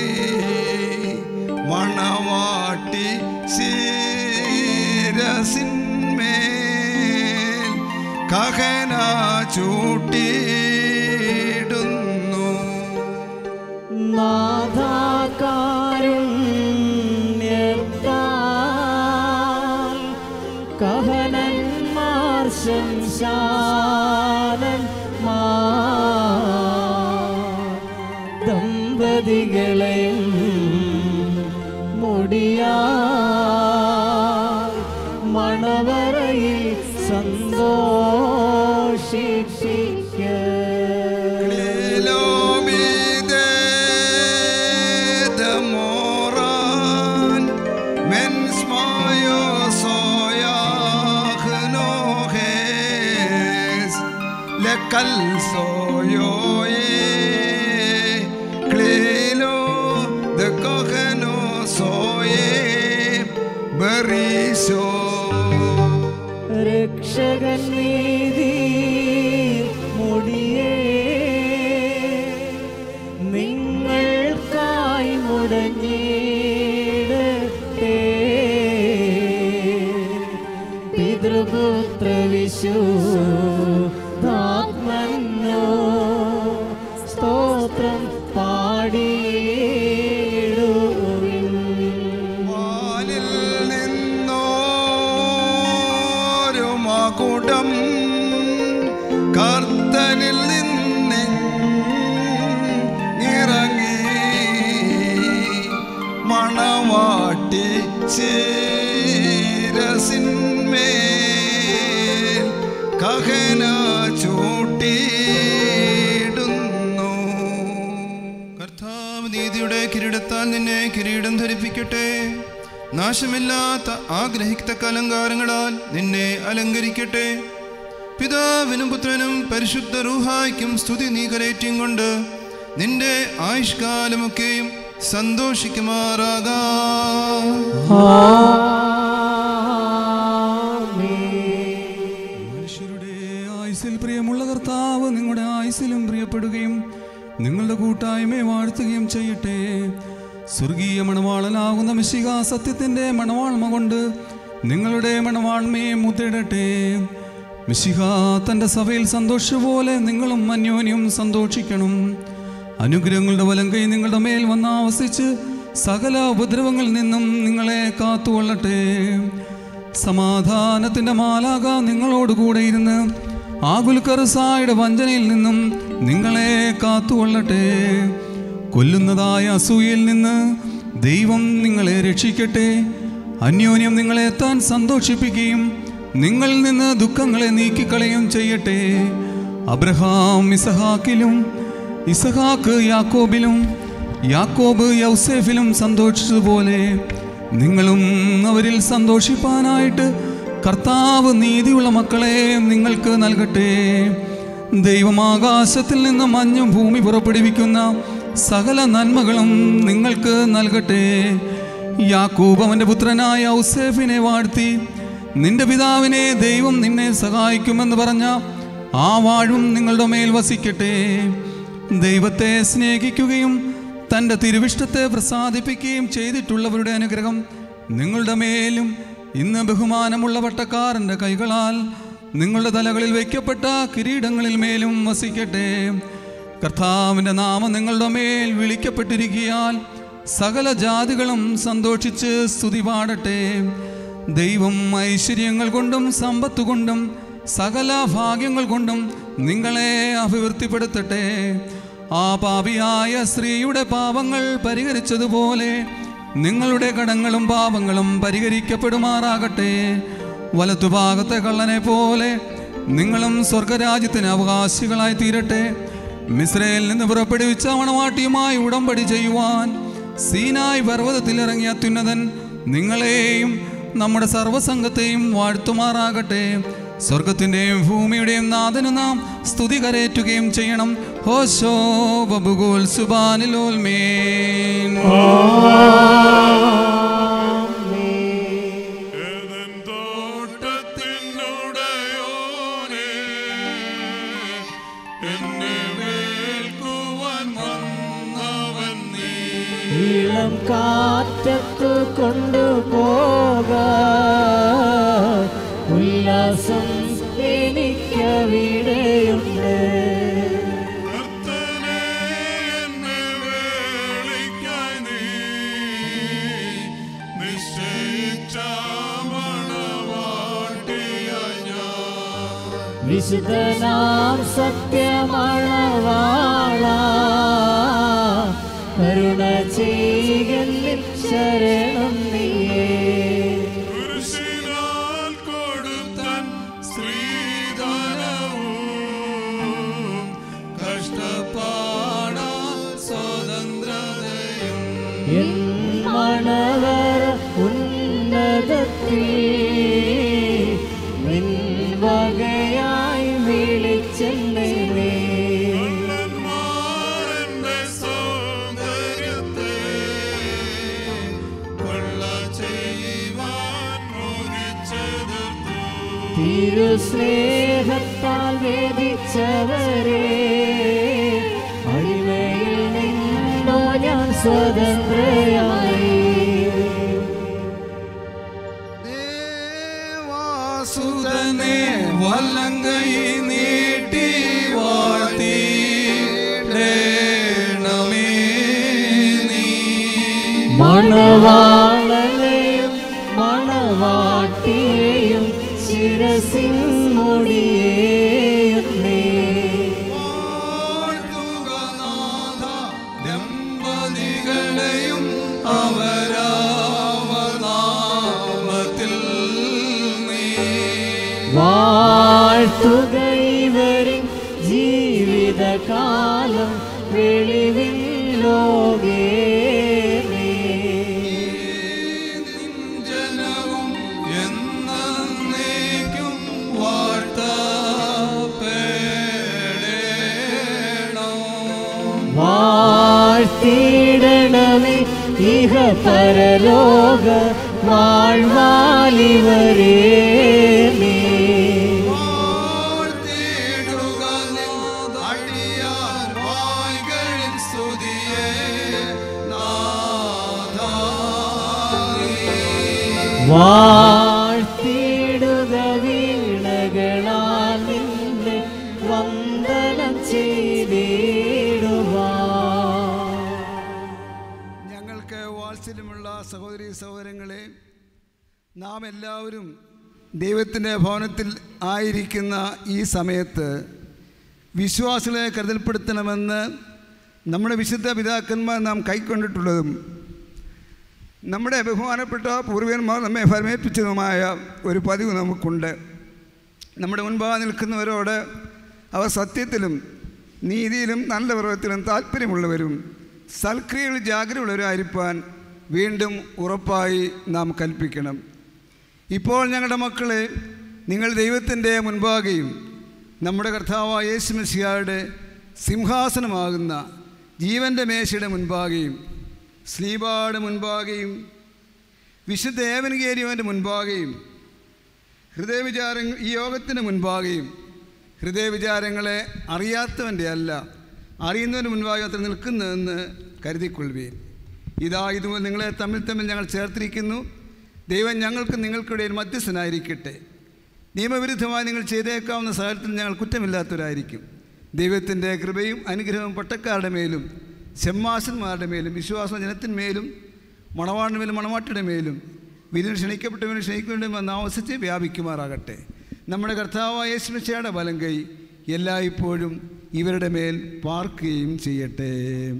മണവാട്ടി ശീരസിന്മേൽ കഹന ചൂട്ടിയിടുന്നു നാഥാകാരുണ്യത്താൽ കഹനന്മാർ ശംശാനൻ ദമ്പതികളെയും മുടിയാ മണവറയിൽ സന്തോഷിപ്പിക്ക Moran, mens mayo soyach noges, le calzoyoye, klilo de cogeno soye, beriso. രക്ഷകൻ നീതി മുടിയേ നിങ്ങൾക്കായി മുടങ്ങിയിടട്ടെ പിതൃപുത്ര വിശു ആത്മന്നോ സ്തോത്രം പാടിയിടുവിൻ വാനിൽ നിന്നോരു മകുടം കർത്തനിൽ നിന്നിറങ്ങി മണവാട്ടി ശീരസിന്മേൽ കഹന ചൂട്ടിയിടുന്നു കർത്താവ് നീതിയുടെ കിരീടത്താൽ നിന്നെ കിരീടം ധരിപ്പിക്കട്ടെ നാശമില്ലാത്ത ആഗ്രഹിക്കത്തക്ക അലങ്കാരങ്ങളാൽ നിന്നെ അലങ്കരിക്കട്ടെ പിതാവിനും പുത്രനും പരിശുദ്ധ റൂഹായ്ക്കും സ്തുതി നീ കരേറ്റും കൊണ്ട് നിന്റെ ആയുഷ്കാലമൊക്കെയും സന്തോഷിക്കുമാറാകാ മനുഷ്യരുടെ ആയുസിൽ പ്രിയമുള്ള കർത്താവ് നിങ്ങളുടെ ആയുസിലും പ്രിയപ്പെടുകയും നിങ്ങളുടെ കൂട്ടായ്മയെ വാഴ്ത്തുകയും ചെയ്യട്ടെ സ്വർഗീയ മണവാളനാകുന്ന മിശിക സത്യത്തിൻ്റെ മണവാൾമ കൊണ്ട് നിങ്ങളുടെ മണവാൾമയെ മുദ്രയിടട്ടെ മിശിഹ തൻ്റെ സഭയിൽ സന്തോഷപോലെ നിങ്ങളും അന്യോന്യം സന്തോഷിക്കണം അനുഗ്രഹങ്ങളുടെ വലങ്കൈ നിങ്ങളുടെ മേൽ വന്ന് ആവസിച്ച് സകല ഉപദ്രവങ്ങളിൽ നിന്നും നിങ്ങളെ കാത്തുകൊള്ളട്ടെ സമാധാനത്തിൻ്റെ മാലാക നിങ്ങളോട് കൂടെ ഇരുന്ന് ആകുൽക്കറുസായുടെ വഞ്ചനയിൽ നിന്നും നിങ്ങളെ കാത്തുകൊള്ളട്ടെ കൊല്ലുന്നതായ അസൂയയിൽ നിന്ന് ദൈവം നിങ്ങളെ രക്ഷിക്കട്ടെ അന്യോന്യം നിങ്ങളെ താൻ സന്തോഷിപ്പിക്കുകയും നിങ്ങളിൽ നിന്ന് ദുഃഖങ്ങളെ നീക്കിക്കളയും ചെയ്യട്ടെ അബ്രഹാം ഇസഹാക്കിലും ഇസഹാക്ക് യാക്കോബിലും യാക്കോബ് യൗസേഫിലും സന്തോഷിച്ചതുപോലെ നിങ്ങളും അവരിൽ സന്തോഷിപ്പാനായിട്ട് കർത്താവ് നീതിയുള്ള മക്കളെ നിങ്ങൾക്ക് നൽകട്ടെ ദൈവമാകാശത്തിൽ നിന്ന് മഞ്ഞും ഭൂമി പുറപ്പെടുവിക്കുന്ന സകല നന്മകളും നിങ്ങൾക്ക് നൽകട്ടെ യാക്കൂബ് അവൻ്റെ പുത്രനായ ഔസേഫിനെ വാഴ്ത്തി നിന്റെ പിതാവിനെ ദൈവം നിന്നെ സഹായിക്കുമെന്ന് പറഞ്ഞ ആ വാഴും നിങ്ങളുടെ മേൽ വസിക്കട്ടെ ദൈവത്തെ സ്നേഹിക്കുകയും തൻ്റെ തിരുവിഷ്ടത്തെ പ്രസാദിപ്പിക്കുകയും ചെയ്തിട്ടുള്ളവരുടെ അനുഗ്രഹം നിങ്ങളുടെ മേലും ഇന്ന് ബഹുമാനമുള്ള പട്ടക്കാരൻ്റെ കൈകളാൽ നിങ്ങളുടെ തലകളിൽ വയ്ക്കപ്പെട്ട കിരീടങ്ങളിൽ മേലും വസിക്കട്ടെ കർത്താവിൻ്റെ നാമം നിങ്ങളുടെ മേൽ വിളിക്കപ്പെട്ടിരിക്കിയാൽ സകല ജാതികളും സന്തോഷിച്ച് സ്തുതി പാടട്ടെ ദൈവം ഐശ്വര്യങ്ങൾ കൊണ്ടും സമ്പത്ത് കൊണ്ടും സകല ഭാഗ്യങ്ങൾ കൊണ്ടും നിങ്ങളെ അഭിവൃദ്ധിപ്പെടുത്തട്ടെ ആ പാപിയായ സ്ത്രീയുടെ പാപങ്ങൾ പരിഹരിച്ചതുപോലെ നിങ്ങളുടെ കടങ്ങളും പാപങ്ങളും പരിഹരിക്കപ്പെടുമാറാകട്ടെ വലത്തുഭാഗത്തെ കള്ളനെ പോലെ നിങ്ങളും സ്വർഗരാജ്യത്തിന് അവകാശികളായി തീരട്ടെ മിസ്രയിൽ നിന്ന് പുറപ്പെടുവിച്ച മണവാട്ടിയുമായി ഉടമ്പടി ചെയ്യുവാൻ സീനായ് പർവ്വതത്തിൽ ഇറങ്ങിയ അത്യുന്നതൻ നിങ്ങളെയും നമ്മുടെ സർവസംഘത്തെയും വാഴ്ത്തുമാറാകട്ടെ സ്വർഗത്തിൻ്റെയും ഭൂമിയുടെയും നാഥന് നാം സ്തുതി കരേറ്റുകയും ചെയ്യണം ഹോശോ ബബുഗോൽ സുബാനിലോൽമേൻ ഇളം കാറ്റത്തു കൊണ്ടുപോക ഉല്ലാസം എനിക്കവിടെയുണ്ട് വിശുദ്ധനാം സത്യമണവാള കരുണ ചെയ്യലിൽ ശരണം നീയേ എൻ മണവർ ഉന്നതത്തിൽ നിൻ വകയായി വിളിച്ചെന്നേ തിരുസ്നേഹത്താൽ വേദിച്ചവരെ അടിമയിൽ നിന്നോ ഞാൻ സ്വതന്ത്രയായി സുതനെ വല്ലങ്കൈ നീട്ടി വാഴ്ത്തിടേണമേ നീ മണവാളനെയും മണവാട്ടിയെയും ശിരസിൻ മുടിയേയും നീ ദമ്പതികളെയും അവരാമനാമത്തിൽ നീ വാഴ്ത്തുക ഇവരിൻ ജീവിതകാലം വെളിവിൻ ലോകേ നീ. ജനവും എന്നേക്കും വാഴ്ത്തപ്പെടേണം വാഴ്ത്തിയിടണമേ ഇഹ പരലോക വാഴ്വാലിവരേ നീ. വാഴ്ത്തിയിടുക വീണകളാൽ നിന്നെ വന്ദനം ചെയ്തിടുവാ ഞങ്ങൾക്ക് വാത്സല്യമുള്ള സഹോദരി സഹോദരങ്ങളെ നാം എല്ലാവരും ദൈവത്തിൻ്റെ ഭവനത്തിൽ ആയിരിക്കുന്ന ഈ സമയത്ത് വിശ്വാസികളെ കരുതൽപ്പെടുത്തണമെന്ന് നമ്മുടെ വിശുദ്ധ പിതാക്കന്മാർ നാം കൈക്കൊണ്ടിട്ടുള്ളതും നമ്മുടെ ബഹുമാനപ്പെട്ട പൂർവികന്മാർ നമ്മെ ഫലമേൽപ്പിച്ചതുമായ ഒരു പതിവ് നമുക്കുണ്ട് നമ്മുടെ മുൻപാകെ നിൽക്കുന്നവരോട് അവർ സത്യത്തിലും നീതിയിലും നല്ല പ്രവൃത്തിയിലും താല്പര്യമുള്ളവരും സൽക്രിയകളിൽ ജാഗ്രതയുള്ളവരായിരിക്കാൻ വീണ്ടും ഉറപ്പായി നാം കൽപ്പിക്കണം ഇപ്പോൾ ഞങ്ങളുടെ മക്കളെ നിങ്ങൾ ദൈവത്തിൻ്റെ മുൻപാകെയും നമ്മുടെ കർത്താവായ യേശു മെസ്സിയായുടെ സിംഹാസനമാകുന്ന ജീവൻ്റെ മേശയുടെ മുൻപാകെയും സ്ലീബായുടെ മുൻപാകെയും വിശുദ്ധ ഏവനകേരിയവൻ്റെ മുൻപാകെയും ഹൃദയവിചാരങ്ങൾ ഈ യോഗത്തിന് മുൻപാകെയും ഹൃദയവിചാരങ്ങളെ അറിയാത്തവൻ്റെ അല്ല അറിയുന്നവൻ്റെ മുൻപാകെ അത്ര നിൽക്കുന്നതെന്ന് കരുതിക്കൊള്ളുവീൻ ഇതാ ഇതുപോലെ നിങ്ങളെ തമ്മിൽ തമ്മിൽ ഞങ്ങൾ ചേർത്തിരിക്കുന്നു ദൈവം ഞങ്ങൾക്ക് നിങ്ങൾക്കിടയിൽ മധ്യസ്ഥനായിരിക്കട്ടെ നിയമവിരുദ്ധമായി നിങ്ങൾ ചെയ്തേക്കാവുന്ന സാഹചര്യത്തിൽ ഞങ്ങൾ കുറ്റമില്ലാത്തവരായിരിക്കും ദൈവത്തിൻ്റെ കൃപയും അനുഗ്രഹവും പട്ടക്കാരുടെ മേലും ചെമ്മാശന്മാരുടെ മേലും വിശ്വാസ ജനത്തിന്മേലും മണവാളിൻ്റെ മേലും മണവാട്ടിയുടെ മേലും വിരുന്ന് ക്ഷണിക്കപ്പെട്ടവരും ക്ഷണിക്കേണ്ടുമെന്ന് ആവശ്യിച്ച് വ്യാപിക്കുമാറാകട്ടെ നമ്മുടെ കർത്താവായ യേശുമിശയുടെ ബലം കൈ എല്ലായ്പ്പോഴും ഇവരുടെ മേൽ പാർക്കുകയും ചെയ്യട്ടെ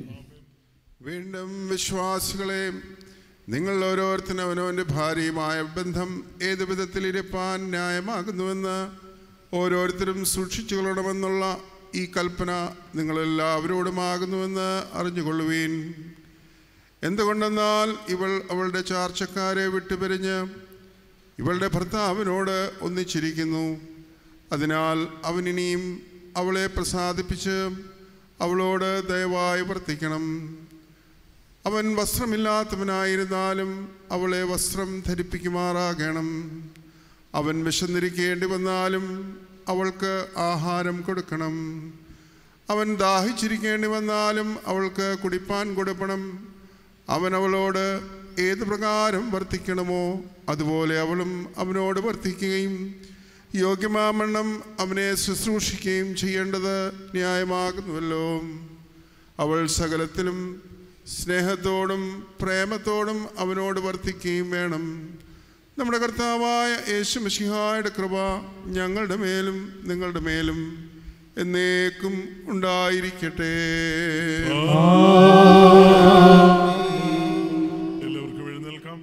വീണ്ടും വിശ്വാസികളെ നിങ്ങൾ ഓരോരുത്തരും അവനവൻ്റെ ഭാര്യയുമായ ബന്ധം ഏത് വിധത്തിൽ ഇരിപ്പാൻ ന്യായമാകുന്നുവെന്ന് ഓരോരുത്തരും സൂക്ഷിച്ചു കൊള്ളണമെന്നുള്ള ഈ കൽപ്പന നിങ്ങളെല്ലാവരോടുമാകുന്നുവെന്ന് അറിഞ്ഞുകൊള്ളുവീൻ എന്തുകൊണ്ടെന്നാൽ ഇവൾ അവളുടെ ചാർച്ചക്കാരെ വിട്ടുപിരിഞ്ഞ് ഇവളുടെ ഭർത്താവിനോട് ഒന്നിച്ചിരിക്കുന്നു അതിനാൽ അവനിനിയും അവളെ പ്രസാദിപ്പിച്ച് അവളോട് ദയവായി വർത്തിക്കണം അവൻ വസ്ത്രമില്ലാത്തവനായിരുന്നാലും അവളെ വസ്ത്രം ധരിപ്പിക്കുമാറാകണം അവൻ വിശന്നിരിക്കേണ്ടി വന്നാലും അവൾക്ക് ആഹാരം കൊടുക്കണം അവൻ ദാഹിച്ചിരിക്കേണ്ടി വന്നാലും അവൾക്ക് കുടിപ്പാൻ കൊടുക്കണം അവൻ അവളോട് ഏത് പ്രകാരം വർത്തിക്കണമോ അതുപോലെ അവളും അവനോട് വർത്തിക്കുകയും യോഗ്യമാമണ്ണം അവനെ ശുശ്രൂഷിക്കുകയും ചെയ്യേണ്ടത് ന്യായമാകുന്നുവല്ലോ അവൾ സകലത്തിലും സ്നേഹത്തോടും പ്രേമത്തോടും അവനോട് വർത്തിക്കുകയും വേണം നമ്മുടെ കർത്താവായ യേശു മിശിഹായുടെ കൃപ ഞങ്ങളുടെ മേലും നിങ്ങളുടെ മേലും എന്നേക്കും ഉണ്ടായിരിക്കട്ടെ എല്ലാവർക്കും എഴുന്നേൽക്കാം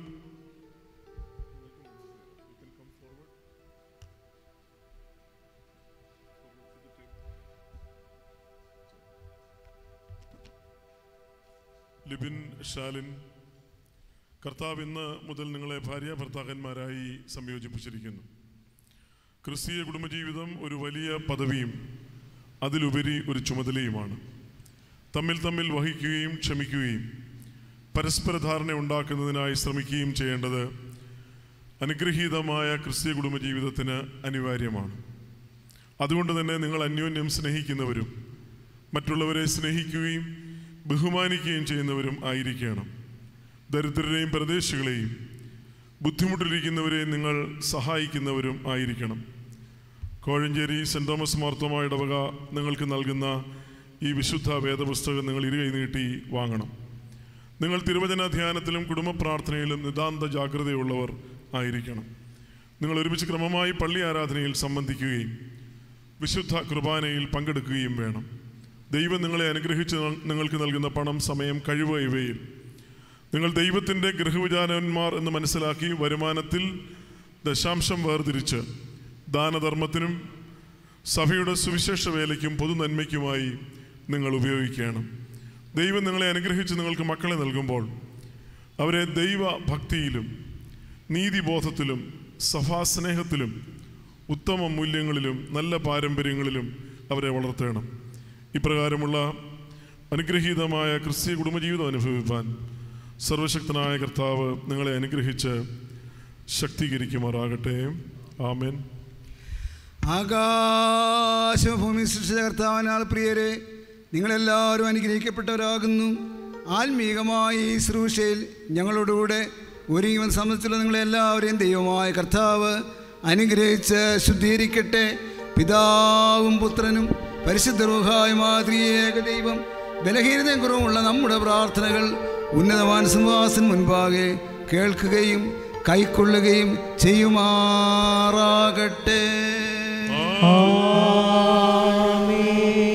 ലിബിൻ ഷാലിൻ കർത്താവ് ഇന്ന് മുതൽ നിങ്ങളെ ഭാര്യ ഭർത്താക്കന്മാരായി സംയോജിപ്പിച്ചിരിക്കുന്നു ക്രിസ്തീയ കുടുംബജീവിതം ഒരു വലിയ പദവിയും അതിലുപരി ഒരു ചുമതലയുമാണ് തമ്മിൽ തമ്മിൽ വഹിക്കുകയും ക്ഷമിക്കുകയും പരസ്പര ധാരണ ഉണ്ടാക്കുന്നതിനായി ശ്രമിക്കുകയും ചെയ്യേണ്ടത് അനുഗ്രഹീതമായ ക്രിസ്തീയ കുടുംബജീവിതത്തിന് അനിവാര്യമാണ് അതുകൊണ്ട് തന്നെ നിങ്ങൾ അന്യോന്യം സ്നേഹിക്കുന്നവരും മറ്റുള്ളവരെ സ്നേഹിക്കുകയും ബഹുമാനിക്കുകയും ചെയ്യുന്നവരും ആയിരിക്കണം ദരിദ്രരെയും പ്രദേശികളെയും ബുദ്ധിമുട്ടിലിരിക്കുന്നവരെയും നിങ്ങൾ സഹായിക്കുന്നവരും ആയിരിക്കണം കോഴഞ്ചേരി സെൻറ് തോമസ് മാർത്തോമ ഇടവക നിങ്ങൾക്ക് നൽകുന്ന ഈ വിശുദ്ധ വേദപുസ്തകം നിങ്ങൾ ഇരുകൈ നീട്ടി വാങ്ങണം നിങ്ങൾ തിരുവചന ധ്യാനത്തിലും കുടുംബ പ്രാർത്ഥനയിലും നിതാന്ത ജാഗ്രതയുള്ളവർ ആയിരിക്കണം നിങ്ങൾ ഒരുമിച്ച് ക്രമമായി പള്ളി ആരാധനയിൽ സംബന്ധിക്കുകയും വിശുദ്ധ കുർബാനയിൽ പങ്കെടുക്കുകയും വേണം ദൈവം നിങ്ങളെ അനുഗ്രഹിച്ച് നിങ്ങൾക്ക് നൽകുന്ന പണം സമയം കഴിവ് ഇവയിൽ നിങ്ങൾ ദൈവത്തിൻ്റെ ഗൃഹവിചാരന്മാർ എന്ന് മനസ്സിലാക്കി വരുമാനത്തിൽ ദശാംശം വേർതിരിച്ച് ദാനധർമ്മത്തിനും സഭയുടെ സുവിശേഷ വേലയ്ക്കും പൊതുനന്മയ്ക്കുമായി നിങ്ങൾ ഉപയോഗിക്കണം ദൈവം നിങ്ങളെ അനുഗ്രഹിച്ച് നിങ്ങൾക്ക് മക്കളെ നൽകുമ്പോൾ അവരെ ദൈവഭക്തിയിലും നീതിബോധത്തിലും സഭാസ്നേഹത്തിലും ഉത്തമ മൂല്യങ്ങളിലും നല്ല പാരമ്പര്യങ്ങളിലും അവരെ വളർത്തണം ഇപ്രകാരമുള്ള അനുഗ്രഹീതമായ ക്രിസ്തീയ കുടുംബജീവിതം അനുഭവിപ്പാൻ സർവശക്തനായ കർത്താവ് നിങ്ങളെ അനുഗ്രഹിച്ച് ശക്തീകരിക്കുമാറാകട്ടെ ആമേൻ ആകാശഭൂമി സൃഷ്ടിച്ച കർത്താവിനാൽ പ്രിയരെ നിങ്ങളെല്ലാവരും അനുഗ്രഹിക്കപ്പെട്ടവരാകുന്നു ആത്മീകമായി ഈ ശുശ്രൂഷയിൽ ഞങ്ങളോടുകൂടെ ഒരുങ്ങി സംബന്ധിച്ചുള്ള നിങ്ങളെല്ലാവരെയും ദൈവമായ കർത്താവ് അനുഗ്രഹിച്ച് ശുദ്ധീകരിക്കട്ടെ പിതാവും പുത്രനും പരിശുദ്ധ റൂഹായ മാതൃയേക ദൈവം ബലഹീനതയും കുറവുമുള്ള നമ്മുടെ പ്രാർത്ഥനകൾ ഉന്നതവാൻ സിംഹാസൻ മുൻപാകെ കേൾക്കുകയും കൈക്കൊള്ളുകയും ചെയ്യുമാറാകട്ടെ ആമേൻ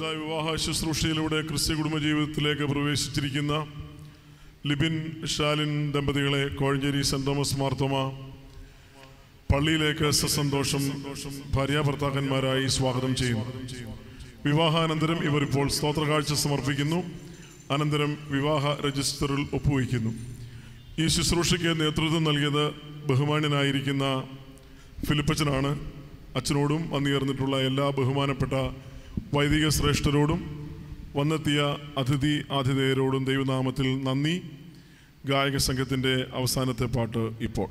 പരിശുദ്ധ വിവാഹ ശുശ്രൂഷയിലൂടെ ക്രിസ്ത്യ കുടുംബ ജീവിതത്തിലേക്ക് പ്രവേശിച്ചിരിക്കുന്ന ലിബിൻ ഷാലിൻ ദമ്പതികളെ കോഴഞ്ചേരി സെന്റ് തോമസ് മാർത്തോമ പള്ളിയിലേക്ക് സസന്തോഷം ഭാര്യാഭർത്താക്കന്മാരായി സ്വാഗതം ചെയ്യുന്നു വിവാഹാനന്തരം ഇവർ ഇപ്പോൾ സ്തോത്രകാഴ്ച സമർപ്പിക്കുന്നു അനന്തരം വിവാഹ രജിസ്റ്ററിൽ ഒപ്പുവയ്ക്കുന്നു ഈ ശുശ്രൂഷയ്ക്ക് നേതൃത്വം നൽകിയത് ബഹുമാന്യനായിരിക്കുന്ന ഫിലിപ്പച്ചനാണ് അച്ഛനോടും വന്നുചേർന്നിട്ടുള്ള എല്ലാ ബഹുമാനപ്പെട്ട വൈദിക ശ്രേഷ്ഠരോടും വന്നെത്തിയ അതിഥി ആതിഥേയരോടും ദൈവനാമത്തിൽ നന്ദി ഗായക സംഘത്തിൻ്റെ അവസാനത്തെ പാട്ട് ഇപ്പോൾ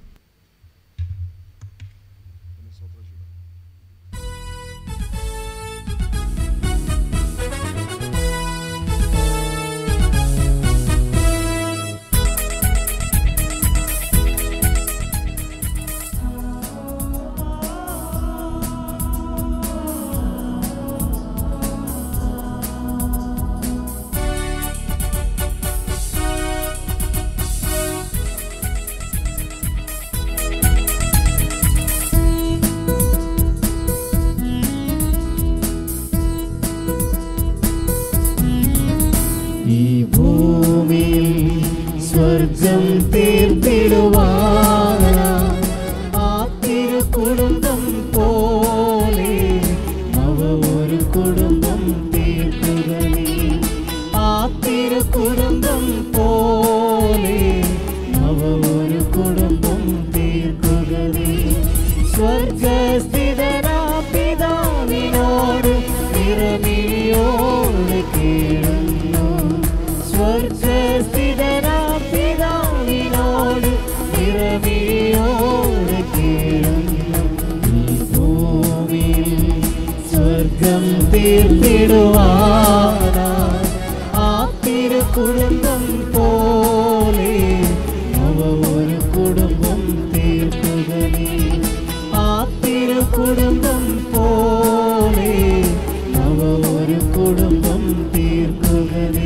ഈ ഭൂമിയിൽ സ്വർഗം തീർത്തിടുവാന ആ തിരു കുടുംബം പോലെ അവ ഒരു കുടുംബം തീർക്കുക നീ ആ തിരു കുടുംബം പോലെ അവ ഒരു കുടുംബം തീർക്കുക നീ സ്വർഗസ്ഥിതനാ പിതാവിനോട് നിറമിയോട് കേളുന്നു സ്വർഗസ്ഥിതനാ പിതാവിനോട് നിറമിയോട് കേളുന്നു ഈ ഭൂമിയിൽ സ്വർഗം തീർത്തിടുവാനാ ആ തിരു കുടുംബം പോലെ അവ ഒരു കുടുംബം തീർക്കുക നീ ആ തിരു കുടുംബം പോലെ അവ ഒരു കുടുംബം തീർക്കുക നീ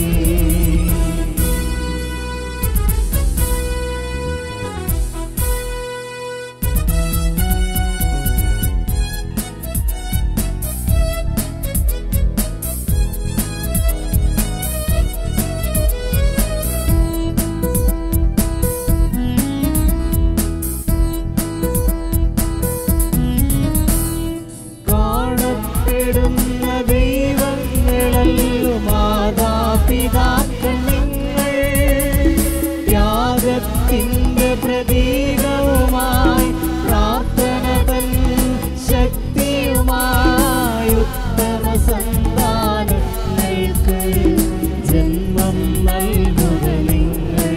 കാണപ്പെടുന്ന ദൈവങ്ങളല്ലോ മാതാപിതാക്കൾ നിങ്ങൾ ത്യാഗത്തിൻ്റെ പ്രതീകവുമായി പ്രാർത്ഥന തൻ ശക്തിയുമായി ഉത്തമ സന്താനങ്ങൾക്ക് ജന്മം നൽകുക നിങ്ങൾ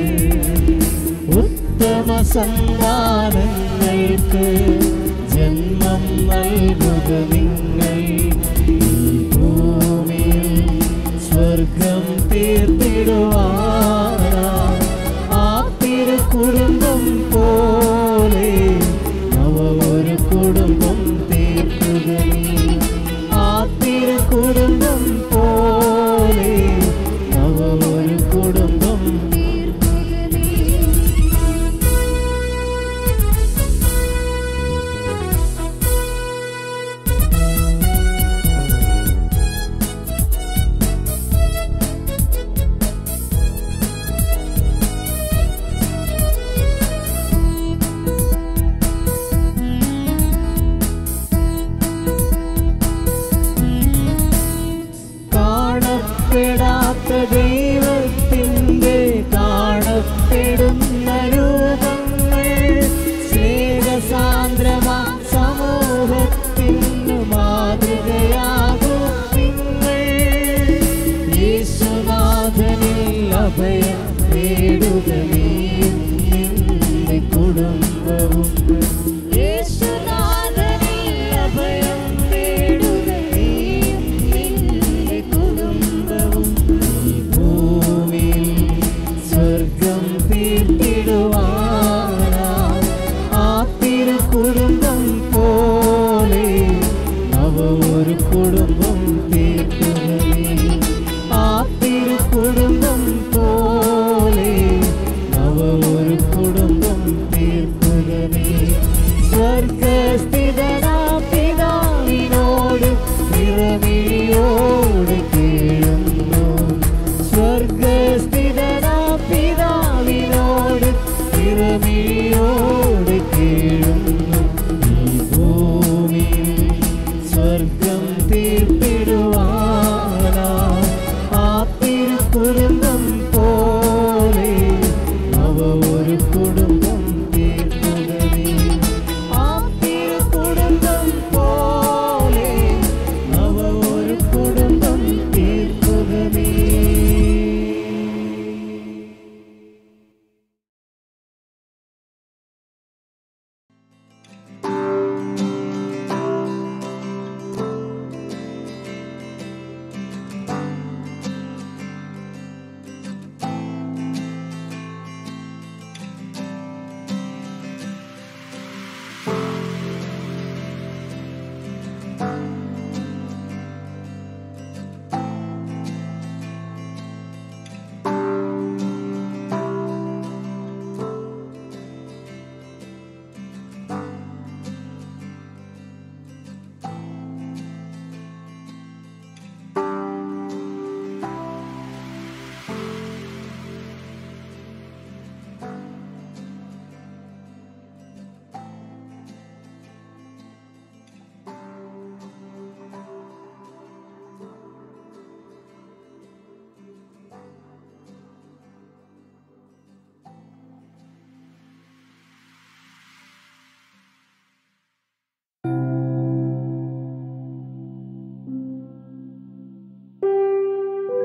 ഉത്തമ സന്താനങ്ങൾക്ക് ജന്മം നൽകുക നിങ്ങൾ ഈ ഭൂമിയിൽ സ്വർഗം തീർത്തിടുവാനാ ആ തിരു കുടുംബം പോലെ അവ ഒരു കുടുംബം തീർക്കുക നീ ആ തിരു കുടുംബം പോലെ അവ ഒരു കുടുംബം കാണപ്പെടാത്ത ദൈവത്തിൻ്റെ കാണപ്പെടുന്ന രൂപങ്ങൾ സ്നേഹസാന്ദ്രമാ സമൂഹത്തിനു മാതൃകയാകും നിങ്ങൾ യേശുനാഥനിൽ അഭയം നേടുക നീയും നിന്റെ കുടുംബവും യേശുനാഥനിൽ അഭയം നേടുക നീയും നിന്റെ കുടുംബവും ഈ ഭൂമിയിൽ സ്വർഗം തീർത്തിടുവാനാ ആ തിരു കുടുംബം പോലെ അവ ഒരു കുടുംബം തീർക്കുക നീ ആ തിരു കുടുംബം പോലെ അവ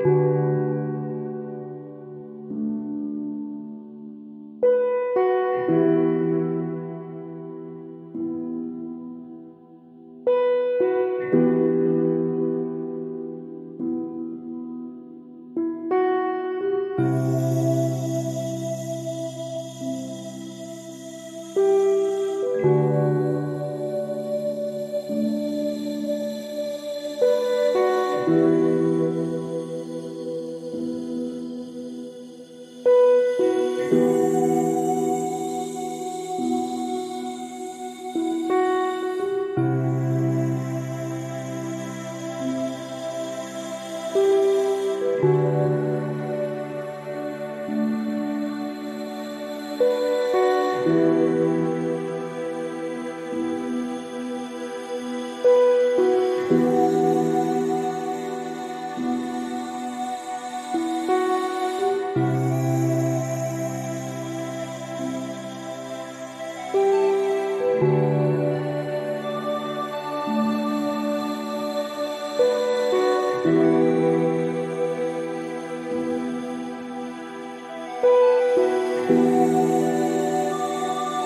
ും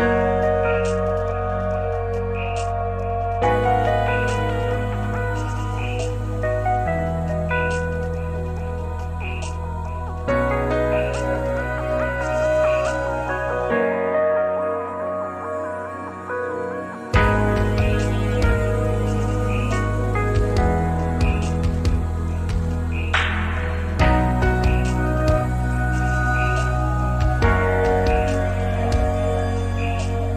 ും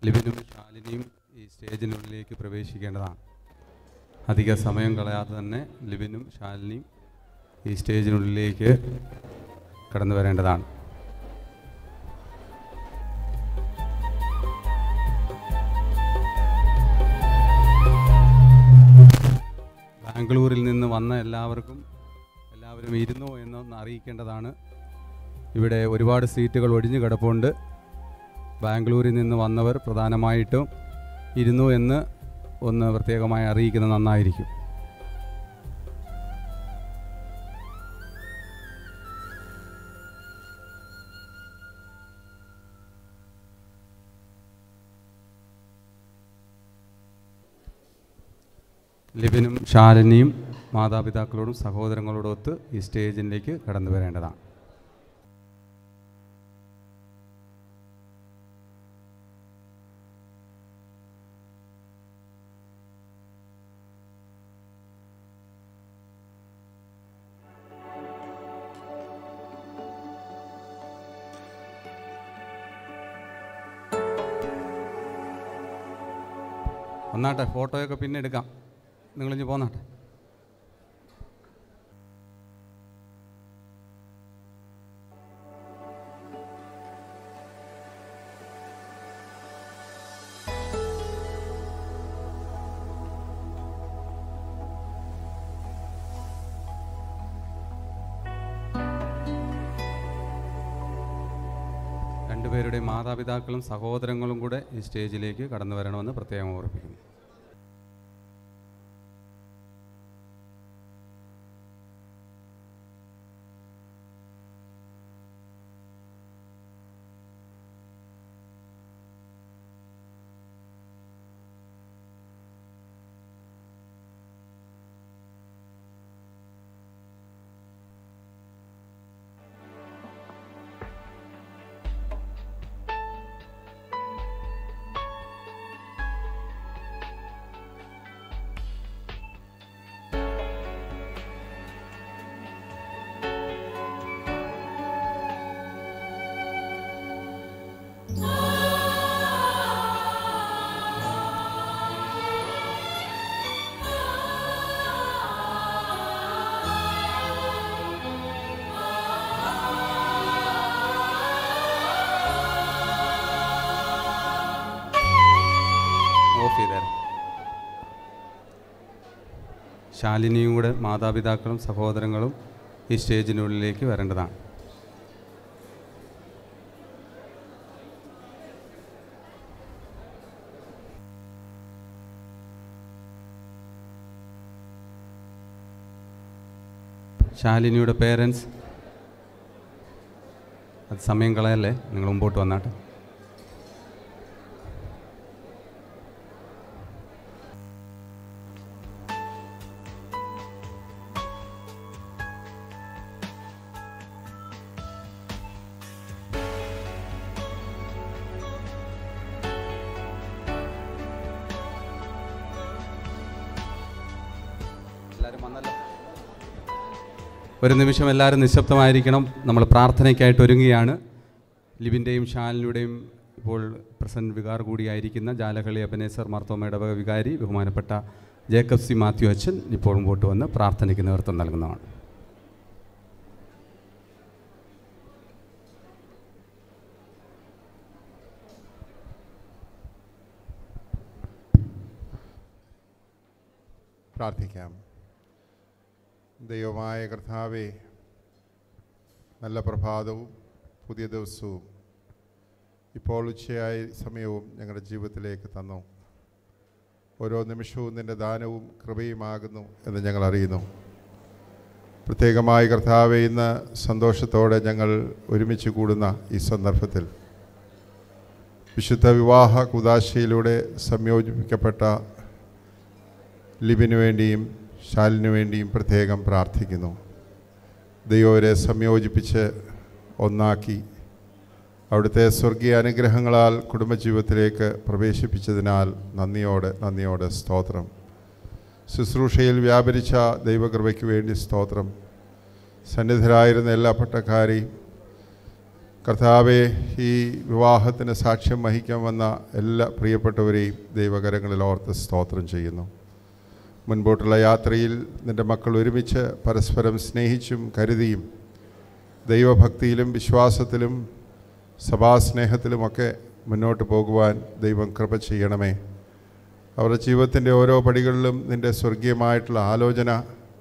ലിബിനും ശാലിനിയും ഈ സ്റ്റേജിനുള്ളിലേക്ക് പ്രവേശിക്കേണ്ടതാണ് അധിക സമയം കളയാതെ തന്നെ ലിബിനും ശാലിനിയും ഈ സ്റ്റേജിനുള്ളിലേക്ക് കടന്നു വരേണ്ടതാണ് ബാംഗ്ലൂരിൽ നിന്ന് വന്ന എല്ലാവർക്കും എല്ലാവരും ഇരുന്നോ എന്നൊന്ന് അറിയിക്കേണ്ടതാണ് ഇവിടെ ഒരുപാട് സീറ്റുകൾ ഒഴിഞ്ഞു കിടപ്പുണ്ട് ബാംഗ്ലൂരിൽ നിന്ന് വന്നവർ പ്രധാനമായിട്ടും ഇരുന്നു എന്ന് ഒന്ന് പ്രത്യേകമായി അറിയിക്കുന്നത് നന്നായിരിക്കും ലിബിനും ശാലിനിയും മാതാപിതാക്കളോടും സഹോദരങ്ങളോടും ഒത്ത് ഈ സ്റ്റേജിലേക്ക് കടന്നു വരേണ്ടതാണ് ഒന്നാട്ടെ ഫോട്ടോയൊക്കെ പിന്നെ എടുക്കാം നിങ്ങളിഞ്ഞ് പോന്നാട്ടെ രണ്ടുപേരുടെയും മാതാപിതാക്കളും സഹോദരങ്ങളും കൂടെ ഈ സ്റ്റേജിലേക്ക് കടന്നു വരണമെന്ന് പ്രത്യേകം ഓർമ്മിപ്പിക്കുന്നു ഓഫ് ചെയ്തേരാം ശാലിനിയും കൂടെ മാതാപിതാക്കളും സഹോദരങ്ങളും ഈ സ്റ്റേജിനുള്ളിലേക്ക് വരേണ്ടതാണ് ശാലിനിയുടെ പേരൻസ് അത് സമയം കളയല്ലേ നിങ്ങൾ മുമ്പോട്ട് വന്നാട്ടെ എല്ലാവരും വന്നല്ലോ ഒരു നിമിഷം എല്ലാവരും നിശബ്ദമായിരിക്കണം നമ്മൾ പ്രാർത്ഥനയ്ക്കായിട്ട് ഒരുങ്ങുകയാണ് ലിബിൻ്റെയും ഷാലിനുടെയും ഇപ്പോൾ പ്രസൻറ്റ് വികാർ കൂടിയായിരിക്കുന്ന ജാലകളി അബനേസർ മാർത്തോമ ഇടവക വികാരി ബഹുമാനപ്പെട്ട ജേക്കബ് സി മാത്യു അച്ഛൻ ഇപ്പോൾ മുമ്പോട്ട് വന്ന് പ്രാർത്ഥനയ്ക്ക് നേതൃത്വം നൽകുന്നതാണ് പ്രാർത്ഥിക്കാം ദൈവമായ കർത്താവെ നല്ല പ്രഭാതവും പുതിയ ദിവസവും ഇപ്പോൾ ഉച്ചയായ സമയവും ഞങ്ങളുടെ ജീവിതത്തിലേക്ക് തന്നു ഓരോ നിമിഷവും നിൻ്റെ ദാനവും കൃപയുമാകുന്നു എന്ന് ഞങ്ങൾ അറിയുന്നു പ്രത്യേകമായി കർത്താവെ ഇന്ന് സന്തോഷത്തോടെ ഞങ്ങൾ ഒരുമിച്ച് കൂടുന്ന ഈ സന്ദർഭത്തിൽ വിശുദ്ധ വിവാഹ കുദാശയിലൂടെ സംയോജിപ്പിക്കപ്പെട്ട ലിബിനു വേണ്ടിയും ശാലിനു വേണ്ടിയും പ്രത്യേകം പ്രാർത്ഥിക്കുന്നു ദൈവരെ സംയോജിപ്പിച്ച് ഒന്നാക്കി അവിടുത്തെ സ്വർഗീയ അനുഗ്രഹങ്ങളാൽ കുടുംബജീവിതത്തിലേക്ക് പ്രവേശിപ്പിച്ചതിനാൽ നന്ദിയോടെ നന്ദിയോടെ സ്തോത്രം ശുശ്രൂഷയിൽ വ്യാപരിച്ച ദൈവകൃപയ്ക്ക് വേണ്ടി സ്തോത്രം സന്നിധരായിരുന്ന എല്ലാ പട്ടക്കാരെയും കർത്താവെ ഈ വിവാഹത്തിന് സാക്ഷ്യം വഹിക്കാൻ വന്ന എല്ലാ പ്രിയപ്പെട്ടവരെയും ദൈവകരങ്ങളിൽ ഓർത്ത് സ്തോത്രം ചെയ്യുന്നു മുൻപോട്ടുള്ള യാത്രയിൽ നിൻ്റെ മക്കൾ ഒരുമിച്ച് പരസ്പരം സ്നേഹിച്ചും കരുതിയും ദൈവഭക്തിയിലും വിശ്വാസത്തിലും സഭാസ്നേഹത്തിലുമൊക്കെ മുന്നോട്ട് പോകുവാൻ ദൈവം കൃപ ചെയ്യണമേ അവരുടെ ജീവിതത്തിൻ്റെ ഓരോ പടികളിലും നിൻ്റെ സ്വർഗീയമായിട്ടുള്ള ആലോചന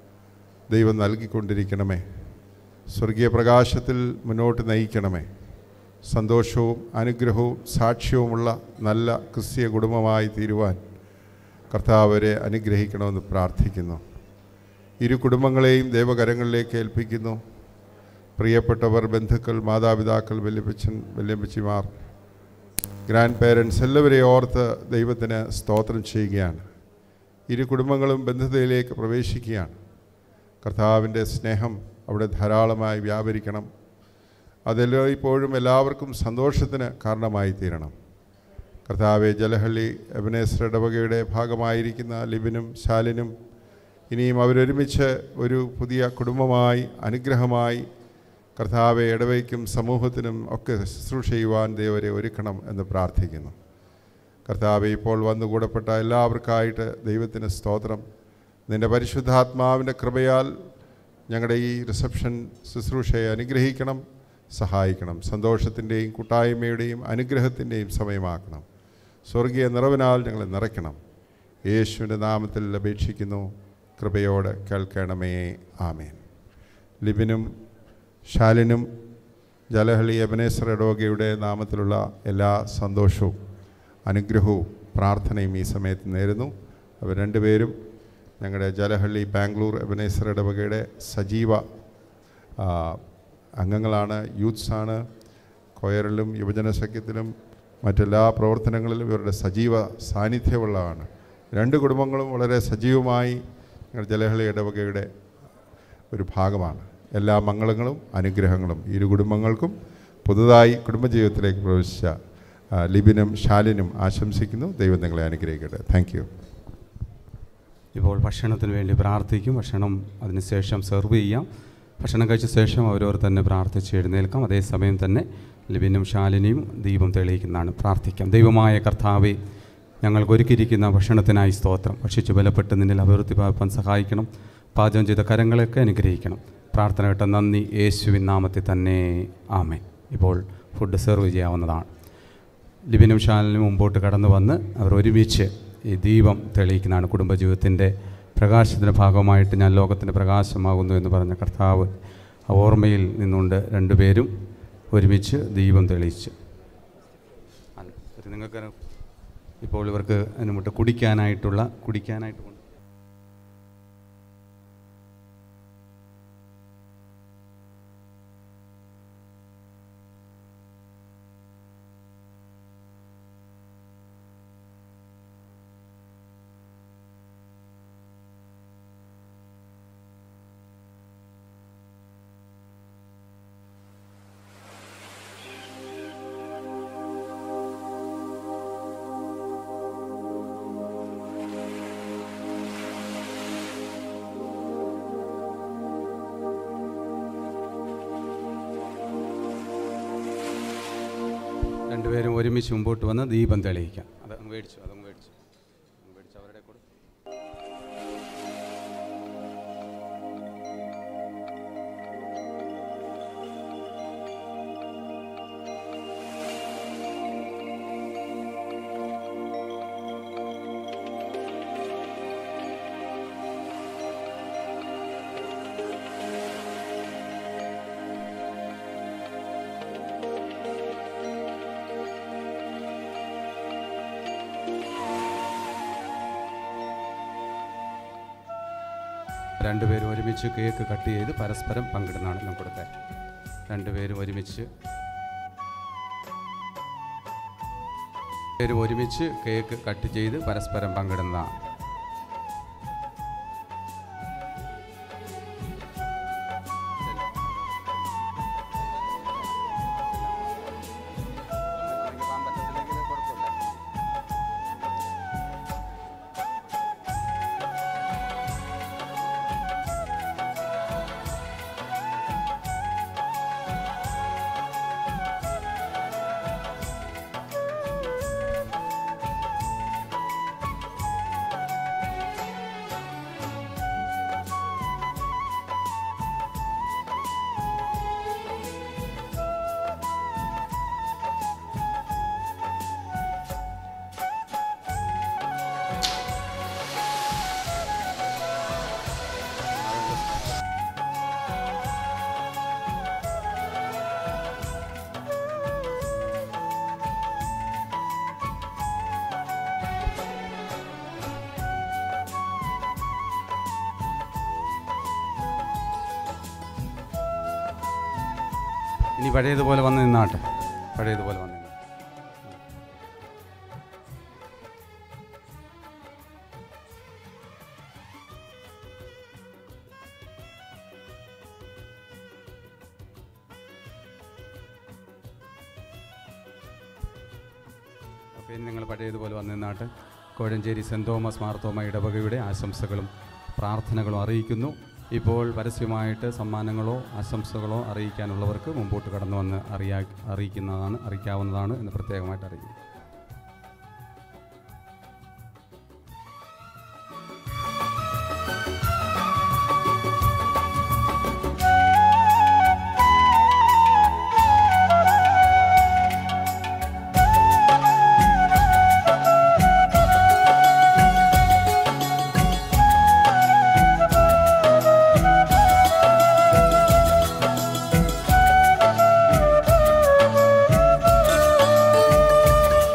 ദൈവം നൽകിക്കൊണ്ടിരിക്കണമേ സ്വർഗീയ പ്രകാശത്തിൽ മുന്നോട്ട് നയിക്കണമേ സന്തോഷവും അനുഗ്രഹവും സാക്ഷ്യവുമുള്ള നല്ല ക്രിസ്തീയ കുടുംബമായി തീരുവാൻ കർത്താവരെ അനുഗ്രഹിക്കണമെന്ന് പ്രാർത്ഥിക്കുന്നു ഇരു കുടുംബങ്ങളെയും ദൈവകരങ്ങളിലേക്ക് ഏൽപ്പിക്കുന്നു പ്രിയപ്പെട്ടവർ ബന്ധുക്കൾ മാതാപിതാക്കൾ വല്യപ്പച്ചൻ വല്യമ്മച്ചിമാർ ഗ്രാൻഡ് പേരൻസ് എല്ലാവരെയും ഓർത്ത് ദൈവത്തിന് സ്തോത്രം ചെയ്യുകയാണ് ഇരു കുടുംബങ്ങളും ബന്ധുതയിലേക്ക് പ്രവേശിക്കുകയാണ് കർത്താവിൻ്റെ സ്നേഹം അവിടെ ധാരാളമായി വ്യാപരിക്കണം അതെല്ലാം ഇപ്പോഴും എല്ലാവർക്കും സന്തോഷത്തിന് കാരണമായി തീരണം കർത്താവെ ജലഹള്ളി എബനേശ്വര ഇടവകയുടെ ഭാഗമായിരിക്കുന്ന ലിബിനും ശാലിനും ഇനിയും അവരൊരുമിച്ച് ഒരു പുതിയ കുടുംബമായി അനുഗ്രഹമായി കർത്താവെ ഇടവയ്ക്കും സമൂഹത്തിനും ഒക്കെ ശുശ്രൂഷ ചെയ്യുവാൻ ദൈവരെ ഒരുക്കണം എന്ന് പ്രാർത്ഥിക്കുന്നു കർത്താവെ ഇപ്പോൾ വന്നു കൂടപ്പെട്ട എല്ലാവർക്കായിട്ട് ദൈവത്തിന് സ്തോത്രം നിൻ്റെ പരിശുദ്ധാത്മാവിൻ്റെ കൃപയാൽ ഞങ്ങളുടെ ഈ റിസപ്ഷൻ ശുശ്രൂഷയെ അനുഗ്രഹിക്കണം സഹായിക്കണം സന്തോഷത്തിൻ്റെയും കൂട്ടായ്മയുടെയും അനുഗ്രഹത്തിൻ്റെയും സമയമാക്കണം സ്വർഗീയ നിറവിനാൽ ഞങ്ങളെ നിറയ്ക്കണം യേശുവിൻ്റെ നാമത്തിൽ അപേക്ഷിക്കുന്നു കൃപയോടെ കേൾക്കണമേ ആമേൻ ലിബിനും ശാലിനും ജലഹളി എബനേശ്വര ഇടവകയുടെ നാമത്തിലുള്ള എല്ലാ സന്തോഷവും അനുഗ്രഹവും പ്രാർത്ഥനയും ഈ സമയത്ത് നേരുന്നു അവർ രണ്ടുപേരും ഞങ്ങളുടെ ജലഹള്ളി ബാംഗ്ലൂർ എബനേശ്വര ഇടവകയുടെ സജീവ ആ, അംഗങ്ങളാണ് യൂത്ത്സാണ് കൊയറിലും യുവജന സഖ്യത്തിലും മറ്റെല്ലാ പ്രവർത്തനങ്ങളിലും ഇവരുടെ സജീവ സാന്നിധ്യമുള്ളതാണ് രണ്ട് കുടുംബങ്ങളും വളരെ സജീവമായി ഞങ്ങളുടെ ജലഹളി ഇടവകയുടെ ഒരു ഭാഗമാണ് എല്ലാ മംഗളങ്ങളും അനുഗ്രഹങ്ങളും ഇരു കുടുംബങ്ങൾക്കും പുതുതായി കുടുംബജീവിതത്തിലേക്ക് പ്രവേശിച്ച ആ, ലിബിനും ശാലിനും ആശംസിക്കുന്നു ദൈവം നിങ്ങളെ അനുഗ്രഹിക്കട്ടെ താങ്ക് യു ഇപ്പോൾ ഭക്ഷണത്തിന് വേണ്ടി പ്രാർത്ഥിക്കും ഭക്ഷണം അതിനുശേഷം സെർവ് ചെയ്യാം ഭക്ഷണം കഴിച്ച ശേഷം അവരവർ തന്നെ പ്രാർത്ഥിച്ച് എഴുന്നേൽക്കാം അതേസമയം തന്നെ ലിബിനും ശാലിനിയും ദീപം തെളിയിക്കുന്നതാണ് പ്രാർത്ഥിക്കാം ദൈവമായ കർത്താവെ ഞങ്ങൾക്ക് ഒരുക്കിയിരിക്കുന്ന ഭക്ഷണത്തിനായി സ്തോത്രം ഭക്ഷിച്ച് ബലപ്പെട്ട് നിന്നിൽ അഭിവൃദ്ധി പ്രാപിപ്പാൻ സഹായിക്കണം പാചകം ചെയ്ത കരങ്ങളെയൊക്കെ അനുഗ്രഹിക്കണം പ്രാർത്ഥന കേട്ട നന്ദി യേശുവിൻ നാമത്തിൽ തന്നെ ആമേൻ ഇപ്പോൾ ഫുഡ് സെർവ് ചെയ്യാവുന്നതാണ് ലിബിനും ശാലിനും മുമ്പോട്ട് കടന്നു വന്ന് അവർ ഒരുമിച്ച് ഈ ദീപം തെളിയിക്കുന്നതാണ് കുടുംബജീവിതത്തിൻ്റെ പ്രകാശത്തിൻ്റെ ഭാഗമായിട്ട് ഞാൻ ലോകത്തിൻ്റെ പ്രകാശമാകുന്നു എന്ന് പറഞ്ഞ കർത്താവ് ആ ഓർമ്മയിൽ നിന്നുകൊണ്ട് രണ്ടുപേരും ഒരുമിച്ച് ദീപം തെളിയിച്ചു അല്ല, ഇത് നിങ്ങൾക്ക് ഇപ്പോൾ ഇവർക്ക് അതിന് മുട്ട് കുടിക്കാനായിട്ടുള്ള കുടിക്കാനായിട്ട് കൊണ്ട് രണ്ടുപേരും ഒരുമിച്ച് മുമ്പോട്ട് വന്ന് ദീപം തെളിയിക്കാം അത് അങ്ങ് മേടിച്ചു അതങ്ങ് മേടിച്ചു അങ്ങ് മേടിച്ചു അവരുടെ കൂടെ രണ്ടുപേരും ഒരുമിച്ച് കേക്ക് കട്ട് ചെയ്ത് പരസ്പരം പങ്കിടുന്നതാണ് എല്ലാം കൊടുത്തേ രണ്ടുപേരും ഒരുമിച്ച് പേരും ഒരുമിച്ച് കേക്ക് കട്ട് ചെയ്ത് പരസ്പരം പങ്കിടുന്നതാണ് ഇനി പഴയതുപോലെ വന്ന് നിന്നാട്ടെ പഴയതുപോലെ വന്ന് നിന്നാട്ടെ. അപ്പോൾ ഇനി നിങ്ങൾ പഴയതുപോലെ വന്ന് നിന്നാട്ട് കോഴഞ്ചേരി സെൻറ് തോമസ് മാർത്തോമ ഇടവകയുടെ ആശംസകളും പ്രാർത്ഥനകളും അറിയിക്കുന്നു ഇപ്പോൾ പരസ്യമായിട്ട് സമ്മാനങ്ങളോ ആശംസകളോ അറിയിക്കാനുള്ളവർക്ക് മുമ്പോട്ട് കടന്നു വന്ന് അറിയാ അറിയിക്കുന്നതാണ് അറിയിക്കാവുന്നതാണ് എന്ന് പ്രത്യേകമായിട്ട് അറിയിക്കുന്നു ും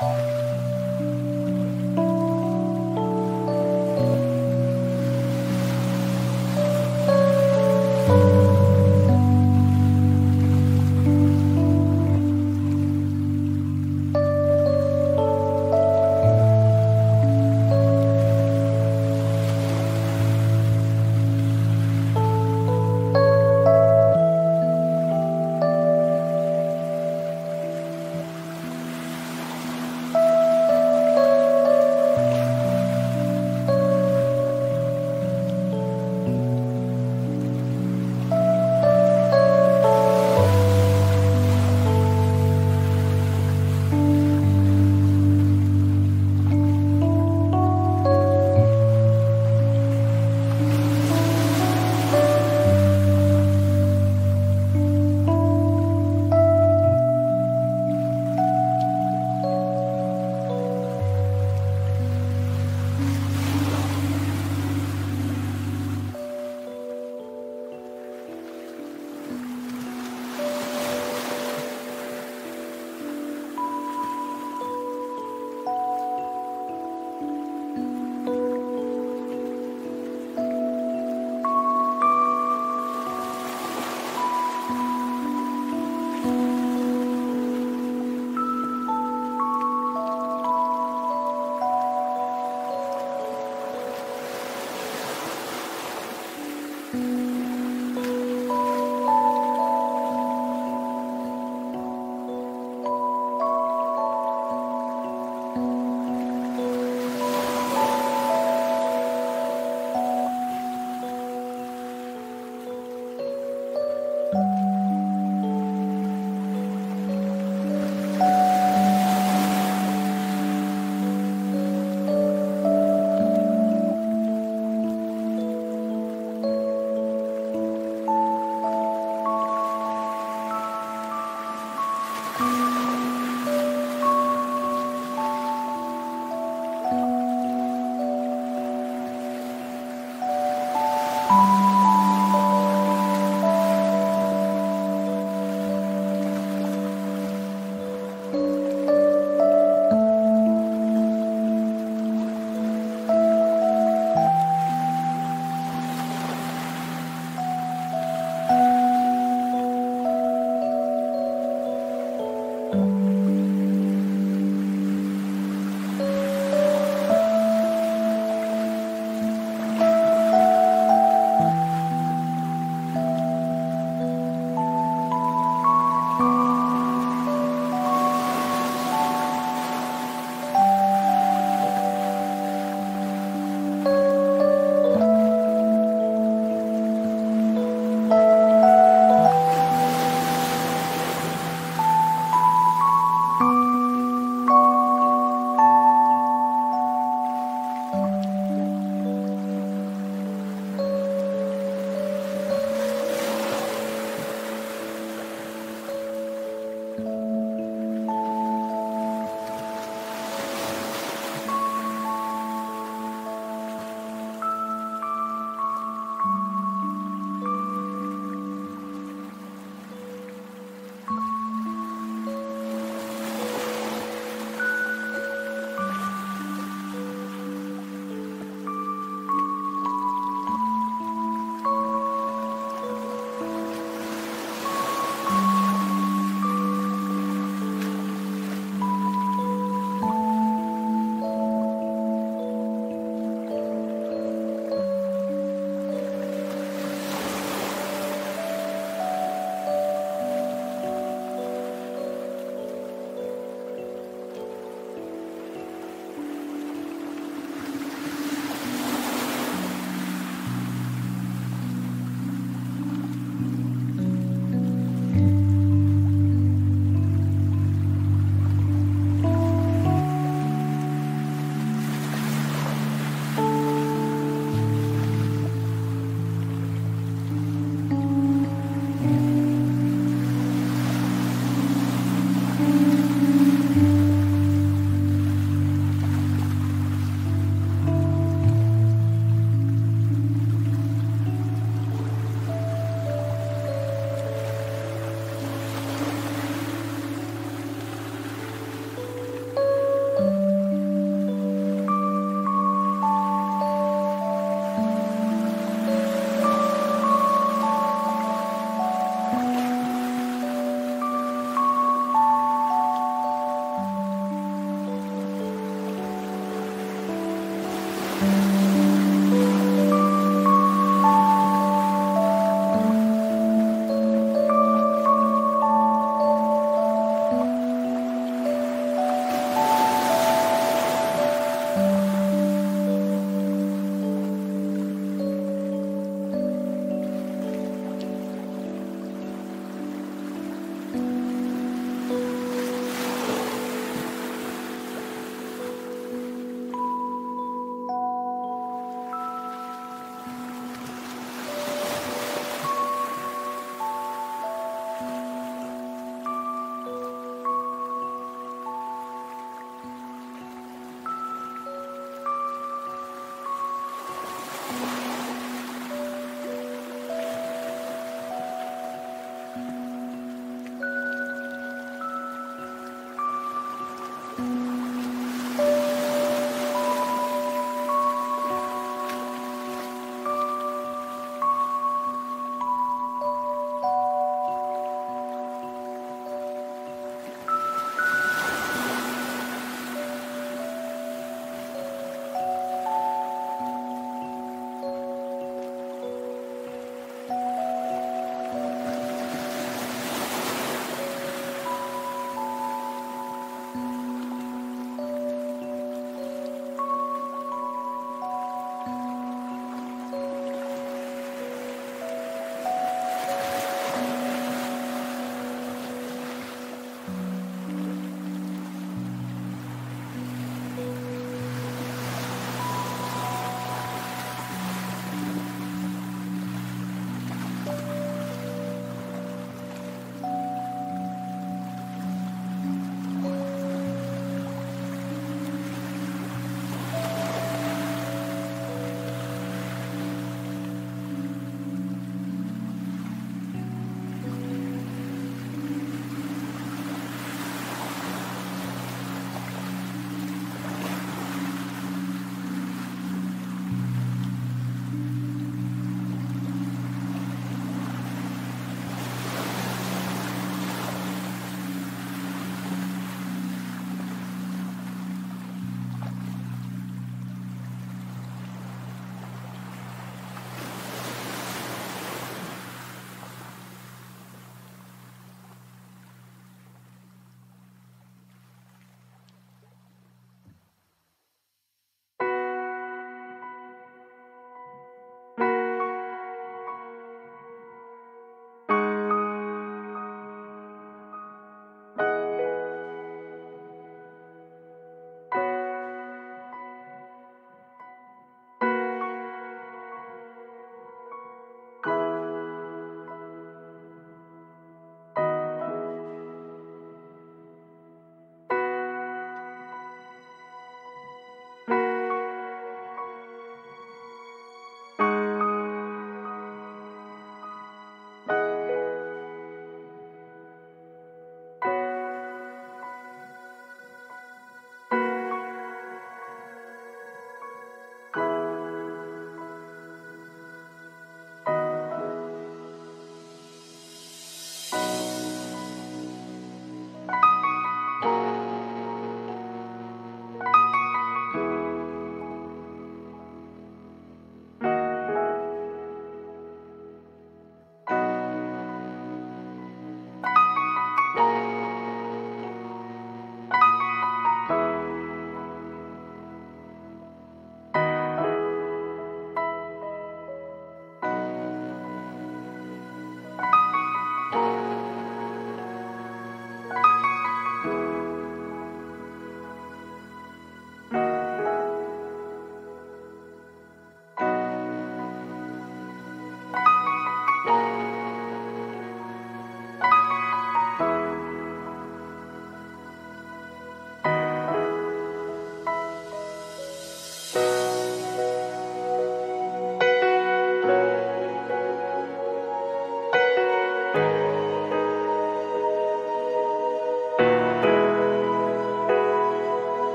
ും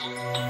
Thank